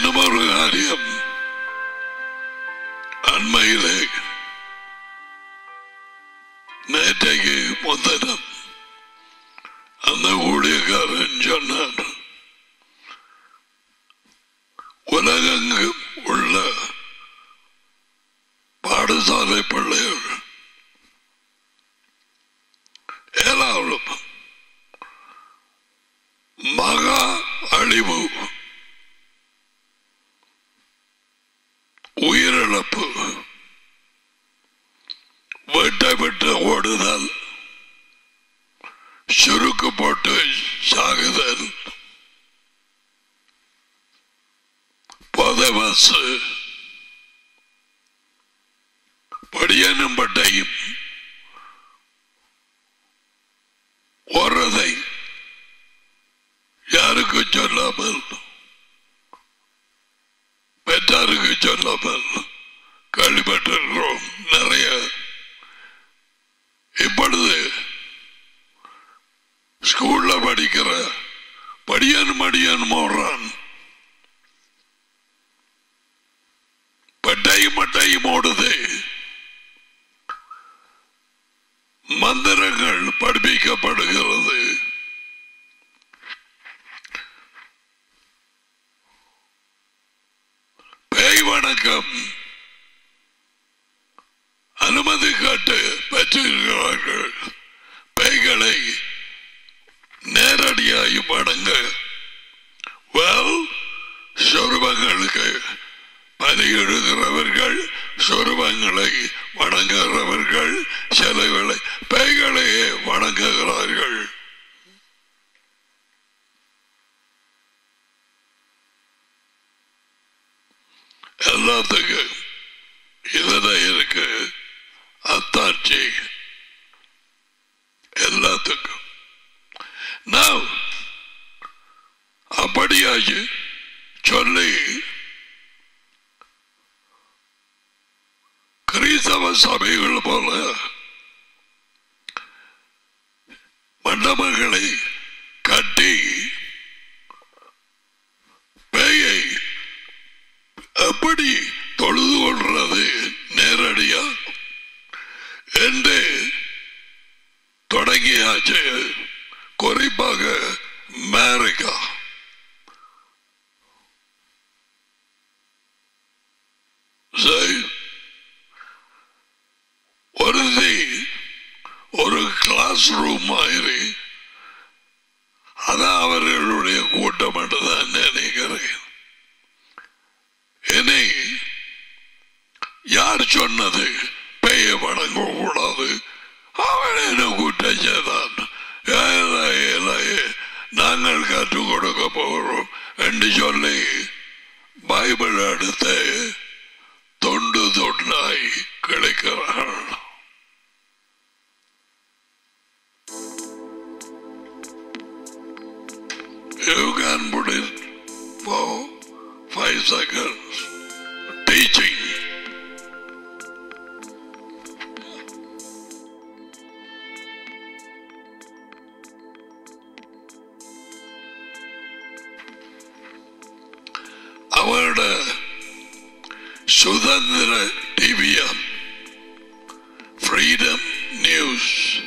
இன்னும் ஒரு காரியம் அண்மையிலே நேற்றைக்கு முந்தனம் அந்த ஊழியக்காரன் சொன்னான் உலகெங்கும் உள்ள பாடசாலை பிள்ளைகள் எல்லாரும் மகா அழிவு உயிரிழப்பு வெட்ட வெட்ட ஓடுதல் சுருக்கு போட்டு சாகுதல் பதவசு படியனும் பட்டையும் ஓடுறதை யாருக்கு சொல்லாமல் பெற்றாருக்கு சொல்லாமல் கேள்விப்பட்டிருக்கிறோம் நிறைய இப்பொழுது ஸ்கூல்ல படிக்கிற படியன் மடியன் ஓடுறான் பட்டையும் மட்டையும் ஓடுது மந்திரங்கள் படிப்பிக்கப்படுகிறது பேய் வணக்கம் அனுமதி காட்டு பெற்றிருக்கிறார்கள் பேய்களை நேரடியாய் வணங்க வெல் சொருபங்களுக்கு பலியிடுகிறவர்கள் சொருபங்களை வணங்குகிறவர்கள் சிலைகளை பேய்களையே வணங்குகிறார்கள் எல்லாத்துக்கும் இதுதான் இருக்கு அத்தாட்சி எல்லாத்துக்கும் Now, அப்படியாச்சு சொல்லி கிறிஸ்தவ சபைகள் போல மண்டபங்களை கட்டி பேயை எப்படி தொழுது கொள்றது நேரடியா என்று தொடங்கியாச்சு குறிப்பாக அமெரிக்கா சரி ஒரு ஒரு கிளாஸ் ரூம் மாதிரி அதான் அவர்களுடைய கூட்டம் என்றுதான் நினைக்கிறேன் என்னை யார் சொன்னது பெய்ய வணங்க கூடாது அவன் என்ன கூட்டம் செய்தான் ஏலே, ஏலே, நாங்கள் கற்றுக் கொடுக்க போகிறோம் என்று சொல்லி பைபிள் எடுத்து தொண்டு தொண்டாய் கிடைக்கிறார்கள் You can put it for five seconds. Teaching. அவரோட சுதந்திர டிவிஎம் ஃப்ரீடம் நியூஸ்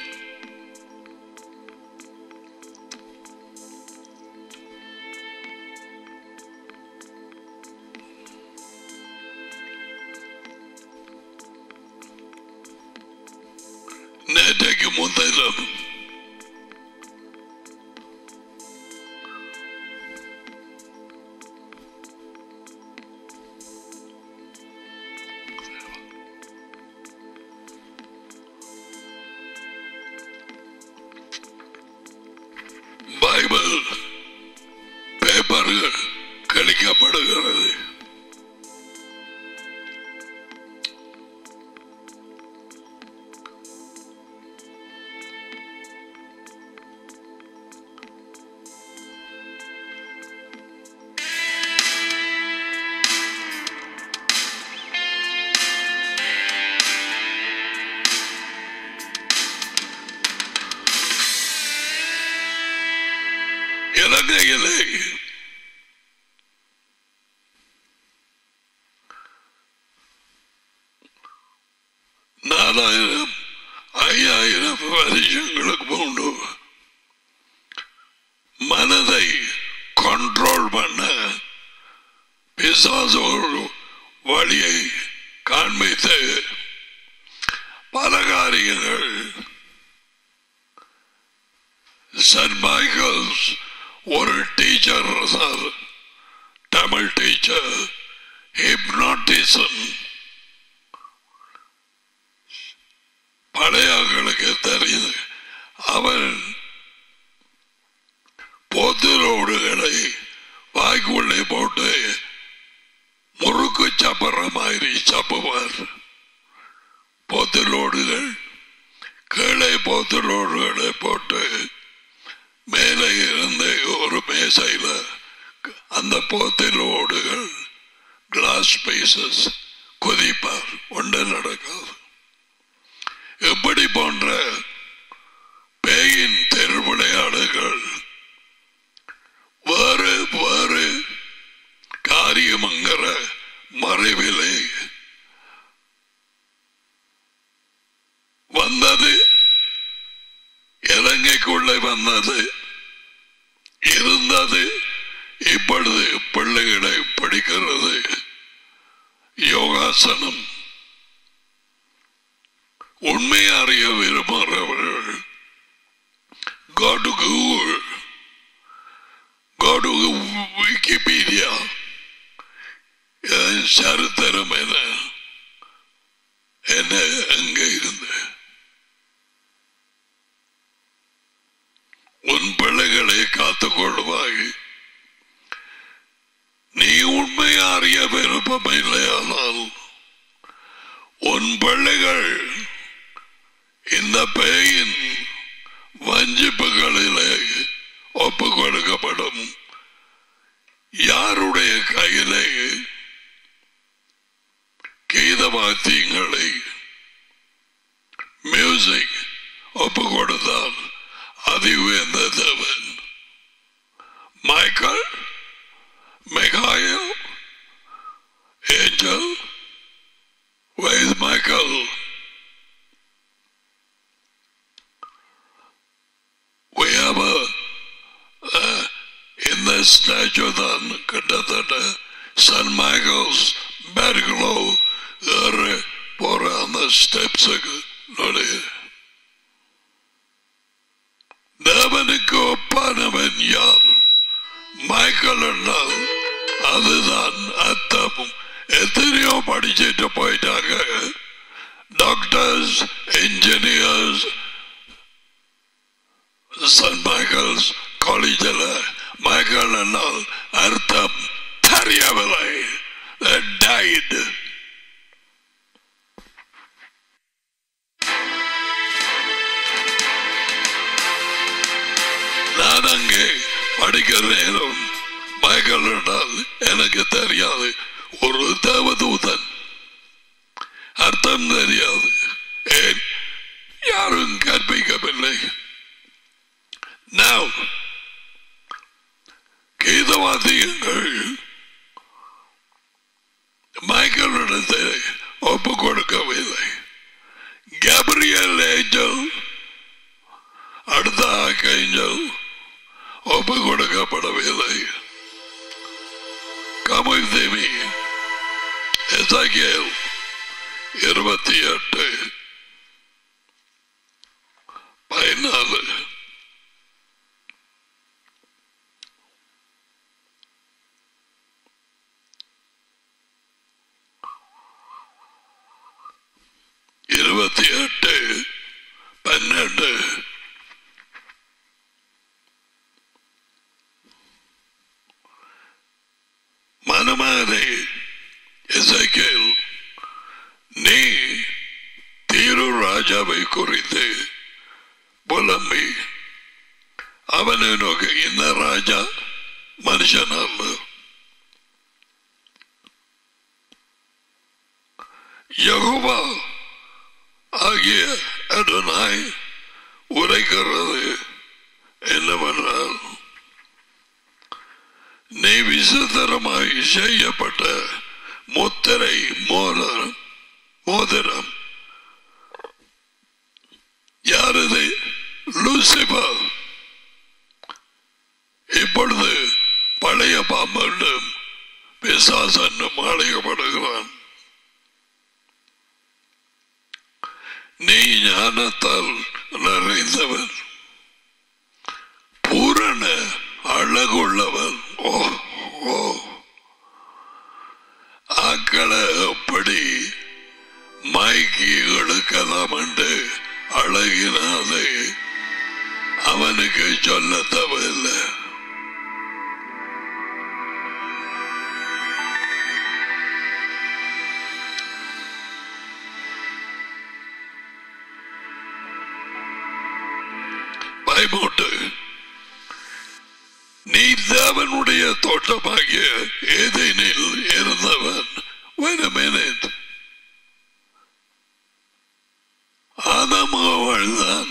நேற்றைக்கு முந்தையிலும் பைபிள் பேப்பர்கள் கழிக்கப்படுகிறது இலங்கையிலே நாலாயிரம் ஐயாயிரம் வருஷங்களுக்கு முன்பு மனதை கண்ட்ரோல் பண்ண பிசாசு ஒரு வழியை காண்பித்து பல காரியங்கள் சென்ட் மைக்கேல்ஸ் ஒரு டீச்சர் இருந்தார் தமிழ் டீச்சர் ஹிப்னாட்டிசம் பழையாக்களுக்கு தெரியுது அவன் போத்திரோடுகளை வாய்க்குள்ளே போட்டு முறுக்கு சாப்பிட்ற மாதிரி சாப்பிடுவார் போத்திலோடுகள் கீழே போத்திலோடுகளை போட்டு மேலே இருந்து ஒரு மேசையில் அந்த போத்திலோடுகள் கிளாஸ் பீசஸ் கொதிப்பார் ஒன்று நடக்காது எப்படி போன்ற பேயின் தெருவிளையாடுகள் வேறு வேறு காரியமங்கிற மறைவிலே வந்தது இலங்கைக்குள்ளே வந்தது இருந்தது இப்பொழுது பிள்ளைகளை படிக்கிறது யோகாசனம் உண்மை அறிய விரும்புகிறவர்கள் go to Google go to Wikipedia இதன் சரித்திரம் என்ன என்ன அங்க இருந்து உன் பிள்ளைகளை காத்துக் கொள்வாய் நீ உண்மை அறிய விருப்பம் இல்லையானால் உன் பிள்ளைகள் இந்த பேயின் வஞ்சிப்புகளிலே ஒப்பு கொடுக்கப்படும் யாருடைய கையிலே கீதவாத்தியங்களை மியூசிக் ஒப்பு கொடுத்தால் அது உயர்ந்த தேவன் மைக்கேல் மெகாயல் angel Where is Michael? We have a, uh, in the statue தான் கிட்டத்தட்ட சன் மைக்கேல்ஸ் பேர்களோ ஏறு போற அந்த ஸ்டெப்ஸுக்கு நுழைய தேவனுக்கு ஒப்பானவன் யார் மைக்கேல் என்றால் அதுதான் அர்த்தமும் எத்தனையோ படிச்சுட்டு போயிட்டாங்க டாக்டர்ஸ் இன்ஜினியர்ஸ் சன் மைக்கேல்ஸ் காலேஜில் மைக்கேல் என்றால் அர்த்தம் தெரியவில்லை died. நான் அங்கே படிக்கிற நேரம் மைக்கேல் என்றால் எனக்கு தெரியாது ஒரு தேவதூதன் அர்த்தம் தெரியாது ஏன் யாரும் கற்பிக்கவில்லை Now, கீதவாதியங்கள் மைக்கேலிடத்தை ஒப்பு கொடுக்கவில்லை கேப்ரியல் ஏஞ்சல் அடுத்த ஆக்கேஞ்சல் ஒப்பு கொடுக்கப்படவில்லை கமல் தேவி எசாக்கியல் இருபத்தி எட்டு பதினாலு இருபத்தி எட்டு பன்னெண்டு மனமானே எசைக்கேல் நீ தீரு ராஜாவை குறித்து புலம்பி அவனை நோக்கி இந்த ராஜா மனுஷன் அல்ல யகுவா ஆகிய அதனாய் உரைக்கிறது என்னவென்றால் நீ விசித்திரமாய் செய்யப்பட்ட முத்திரை மோதிரம் மோதிரம் ஞானத்தால் நிறைந்தவர் பூரண அழகுள்ளவர் ஓ ஓ ஆக்களை எப்படி மைக்கி எடுக்கலாம் என்று அழகினாலே அவனுக்கு சொல்ல தேவையில்லை பயமூட்டு நீ தேவனுடைய தோட்டமாகிய ஏதேனில் இருந்தவன் Wait a minute. ஆதாம் அவள்தான்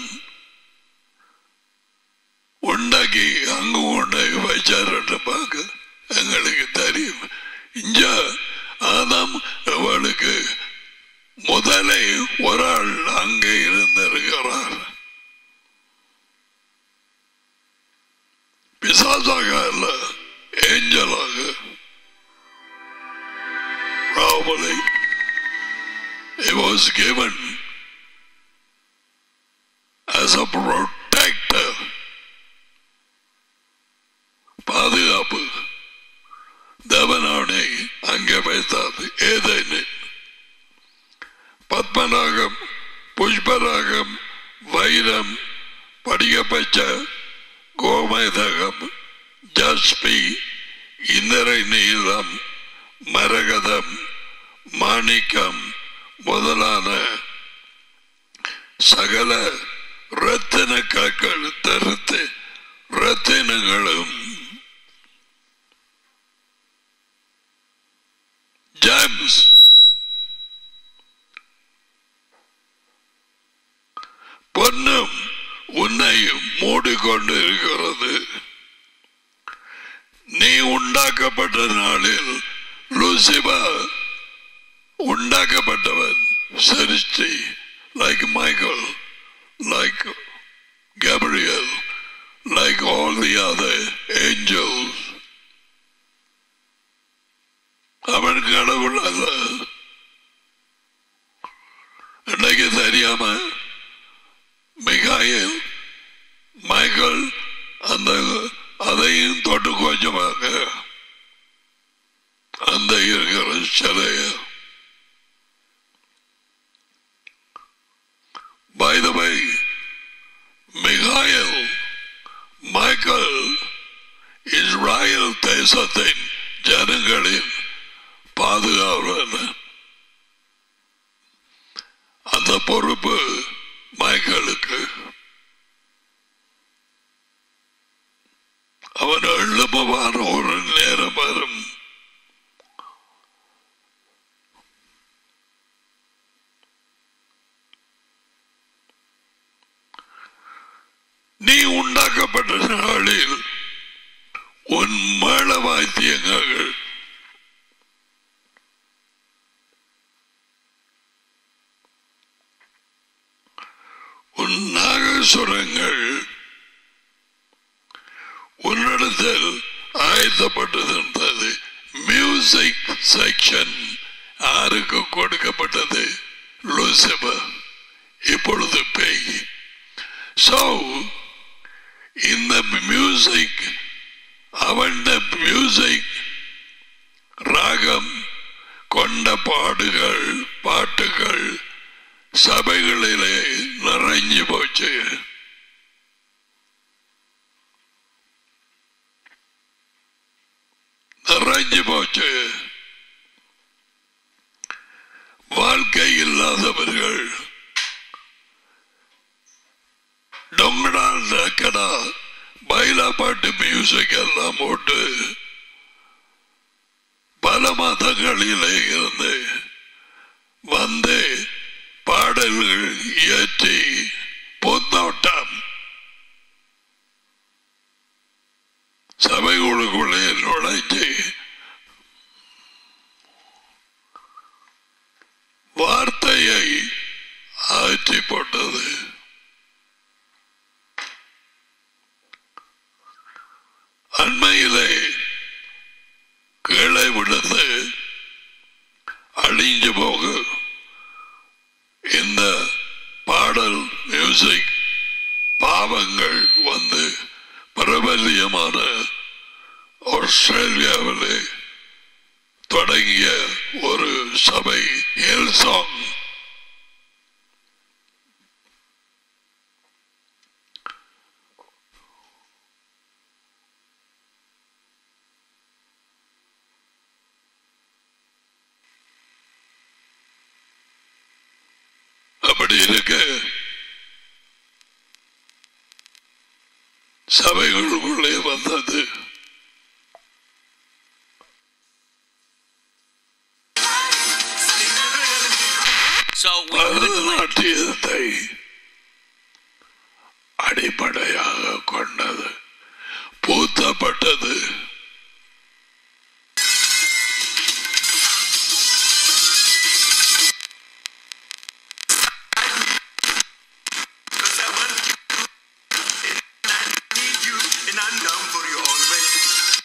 உண்டாக்கி அங்கு உண்டாக்கி வச்சாரு பார்க்க எங்களுக்கு தெரியும் இங்க ஆதாம் அவளுக்கு முதலே ஒரு ஆள் அங்கே இருந்திருக்கிறார் பிசாசாக அல்ல ஏஞ்சலாக ராவலை It was given as a protector. பாதுகாப்பு தேவனானை அங்கே வைத்தார் ஏதேனு பத்மநாகம் புஷ்பராகம் வைரம் படிகப்பச்ச கோமேதகம் ஜஸ்பி இந்திரை நீளம் மரகதம் மாணிக்கம் முதலான சகல ரத்தின காக்கள் தருத்து ரத்தினங்களும் ஜேம்ஸ் பொன்னும் உன்னை மூடிக்கொண்டு இருக்கிறது நீ உண்டாக்கப்பட்ட நாளில் லூசிபா உண்டாக்கப்பட்டவன் சிருஷ்டி like Michael like Gabriel, like all the other angels. அவன் கடவுள் அல்ல இன்னைக்கு தெரியாம மிகாயில் மைக்கேல் அந்த அதையும் தொட்டு கொஞ்சமாக அந்த இருக்கிற சிலைய By the way, மிகாயல் மைக்கேல் இஸ்ராயல் தேசத்தின் ஜனங்களின் பாதுகாவலர் அந்த பொறுப்பு மைக்கேலுக்கு அவன் எழுப்பவான ஒரு நேரம் வரும் நீ உண்டாக்கப்பட்ட நாளில் உன் மேள வாத்தியங்கள் உன் நாகசுரங்கள் உன்னிடத்தில் ஆயத்தப்பட்டது மியூசிக் செக்ஷன் யாருக்கு கொடுக்கப்பட்டது லூசிபர் இப்பொழுது பேய் So, இந்த மியூசிக் அவன் மியூசிக் ராகம் கொண்ட பாடுகள் பாட்டுகள் சபைகளிலே நிறைஞ்சு போச்சு நிறைஞ்சு போச்சு வாழ்க்கை இல்லாதவர்கள் டொங்கடா டக்கடா பைலா பாட்டு மியூசிக் எல்லாம் போட்டு பல மதங்களிலே இருந்து வந்து பாடல்கள் இயற்றி பொந்தோட்டம் சபைகளுக்குள்ளே நுழைஞ்சு வார்த்தையை ஆற்றி போட்டது அண்மையிலே கீழே விழுந்து அழிஞ்சு போக இந்த பாட மியூசிக் பாவங்கள் வந்து பிரபல்யமான ஆஸ்திரேலியாவிலே தொடங்கிய ஒரு சபை ஹில் சாங் அப்படி இருக்க சபைகளுக்குள்ளே வந்தது So we would like பரதநாட்டியத்தை அடிப்படையாக கொண்டது பூத்தப்பட்டது Because I want you and I need you and I'm down for you always.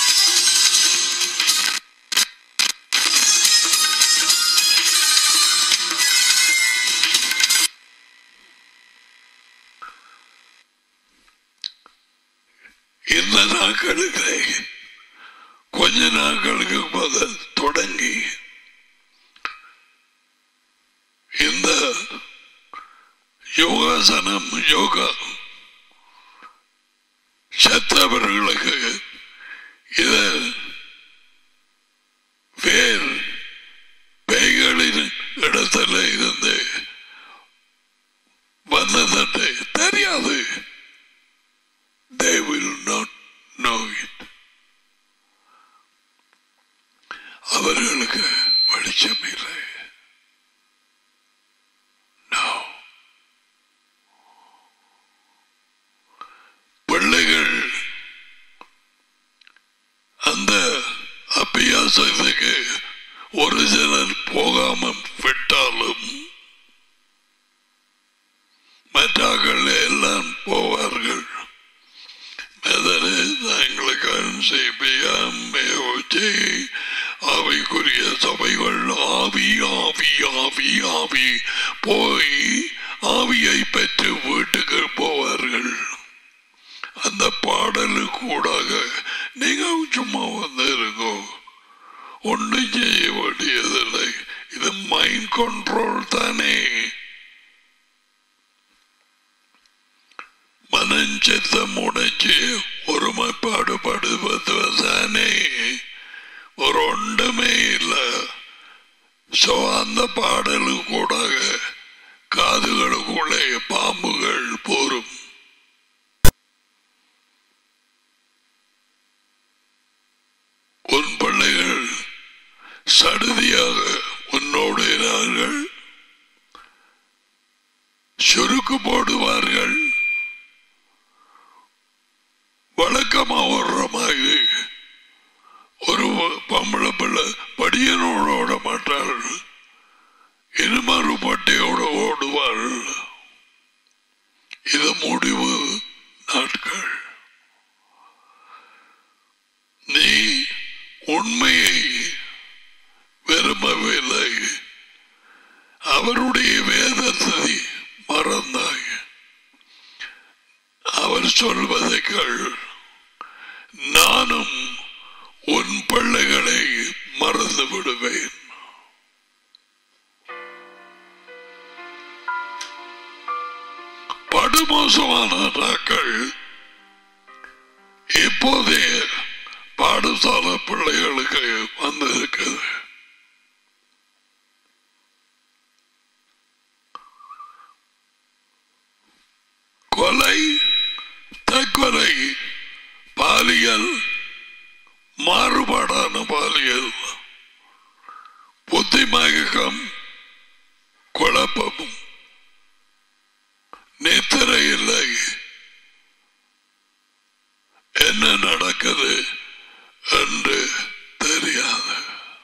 இந்த நாட்களுக்கு கொஞ்ச நாட்களுக்கு முதல் தொடங்கி இந்த யோகாசனம் யோகா செத்தவர்களுக்கு இது வேர் பேய்களின் இடத்துல இருந்து வந்ததற்கு தெரியாது they will not know it. அவர்களுக்கு வெளிச்சம் இல்லை No. பிள்ளைகள் அந்த அபியாசத்துக்கு ஒரு சிலர் போகாம விட்டாலும் மற்றாக்கள் எல்லாம் போவார்கள் எங்களுக்கு சிபிஎம் ஏஓஜி அவைக்குரிய சபைகள் ஆவி ஆவி ஆவி ஆவி போய் ஆவியை பெற்று வீட்டுக்கு போவார்கள் அந்த பாடலுக்கு கூடாக நீங்க சும்மா வந்து இருக்கோ ஒன்றும் செய்ய வேண்டியதில்லை இது மைண்ட் கண்ட்ரோல் தானே மனஞ்சித்தம் உணர்ச்சி ஒருமைப்பாடுபடுவது தானே ஒரு ஒன்றுமே இல்லை சோ அந்த பாடலு கூட காதுகளுக்குள்ளே பாம்புகள் போரும் உன் பிள்ளைகள் சடுதியாக உன்னோடு இருக்கிறார்கள் சுருக்கு போடுவார்கள் வழக்கமா ஓடுற மாதிரி ஒரு பொம்பளை பிள்ளை படியனோட ஓட மாட்டாள் இனிமறு பட்டியோட ஓடுவாள் இது முடிவு நாட்கள் நீ உண்மையை விரும்பவில்லை அவருடைய வேதத்தை மறந்தாய் அவர் சொல்வதை கேள் நானும் உன் பிள்ளைகளை மறந்து விடுவேன் படுமோசமான நாட்கள் இப்போதே பாடசாலை பிள்ளைகளுக்கு வந்திருக்குது கொலை தற்கொலை பாலியல் மாறுபாடான பாலியல் புத்தி மயக்கம் குழப்பமும் நித்திரை இல்லை என்ன நடக்குது என்று தெரியாது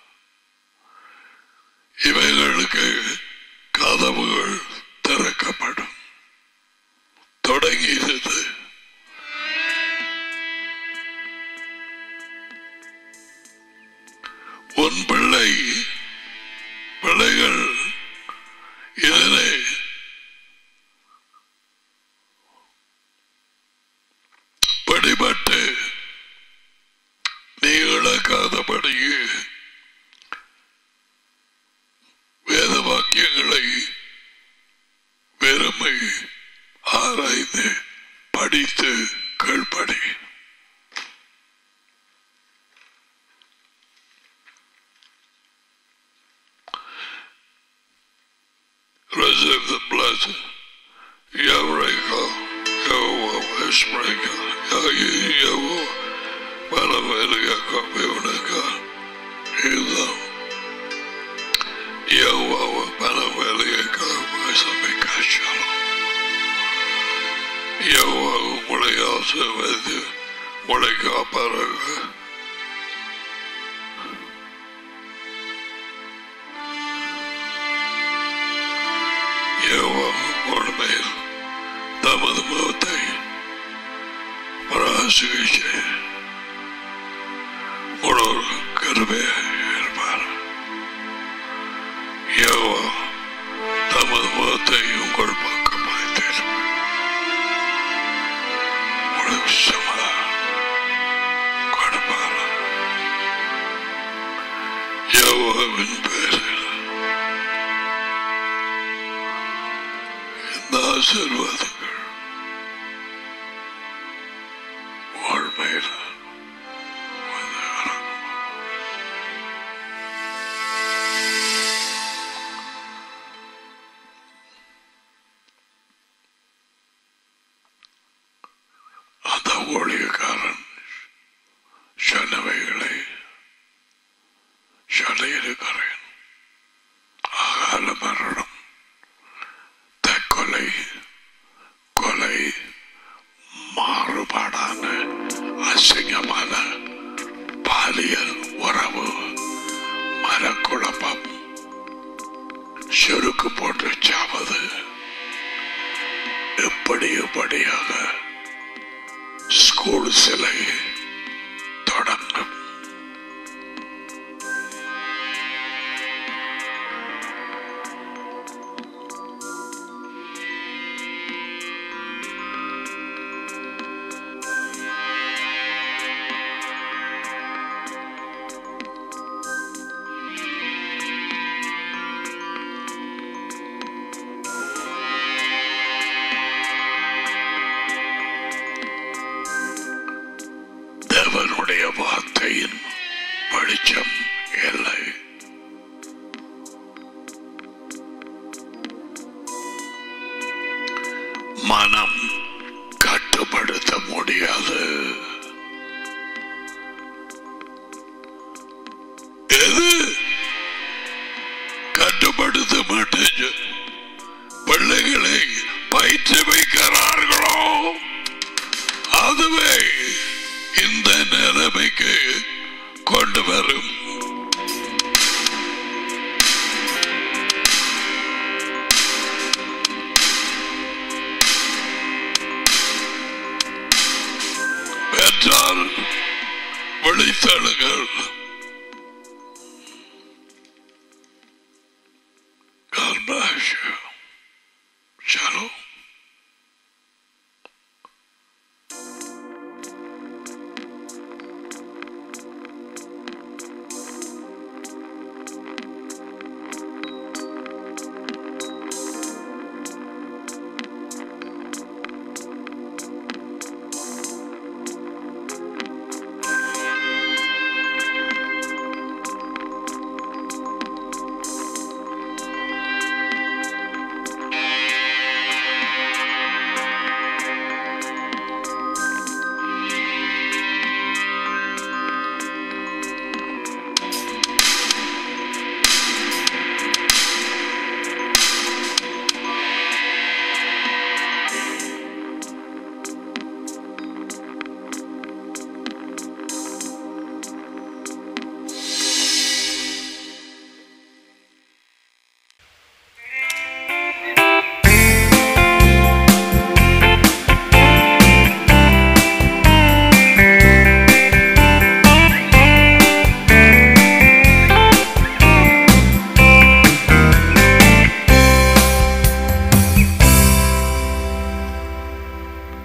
இவைகளுக்கு கதவுகள் திறக்கப்படும் தொடங்கியது உன் பிள்ளை பிள்ளைகள் இதனை இருந்து படித்து கீழ்ப்படி Receive the blessing. Eureka, Yahweh, Espreka, Yahweh, Panamelia, Kapiunaka, Hilo, Yahweh, Panamelia, Kapiunaka, Shalom. Yahweh, உங்களை ஆசீர்வதித்து உங்களை காப்பாராக யெகோவா உங்கள் மேல் தமது முகத்தை பிரகாசிக்க ஒரு கருவே இருப்பார் யெகோவா தமது முகத்தை உங்கள் பக்கமாய் திருப்பி உங்களுக்கு சமாதானம் கொடுப்பார் யெகோவாவின் பேரில் இந்த ஆசீர்வாதங்கள் வாழ்மையில் வந்து இறங்கும். அந்த ஊழியக்காரன் சொன்னவைகளை சொல்லியிருக்கிறேன் அகால மரணம் தற்கொலை கொலை மாறுபாடான அசிங்கமான பாலியல் உறவு மனக்குழப்பம் செருக்கு போட்டு சாவது எப்படி எப்படியாக ஸ்கூல் சிலை தொடங்கும் தேவனுடைய வார்த்தையின் வெளிச்சம் இல்லை மனம் கட்டுப்படுத்த முடியாது எது கட்டுப்படுத்த மாட்டேன் பிள்ளைகளை பயிற்சி வைக்கிறார்களோ அதுவே இந்த நிலைமைக்கு கொண்டு வரும் பெற்றால் விழித்தழுங்கள் God bless you. Shalom.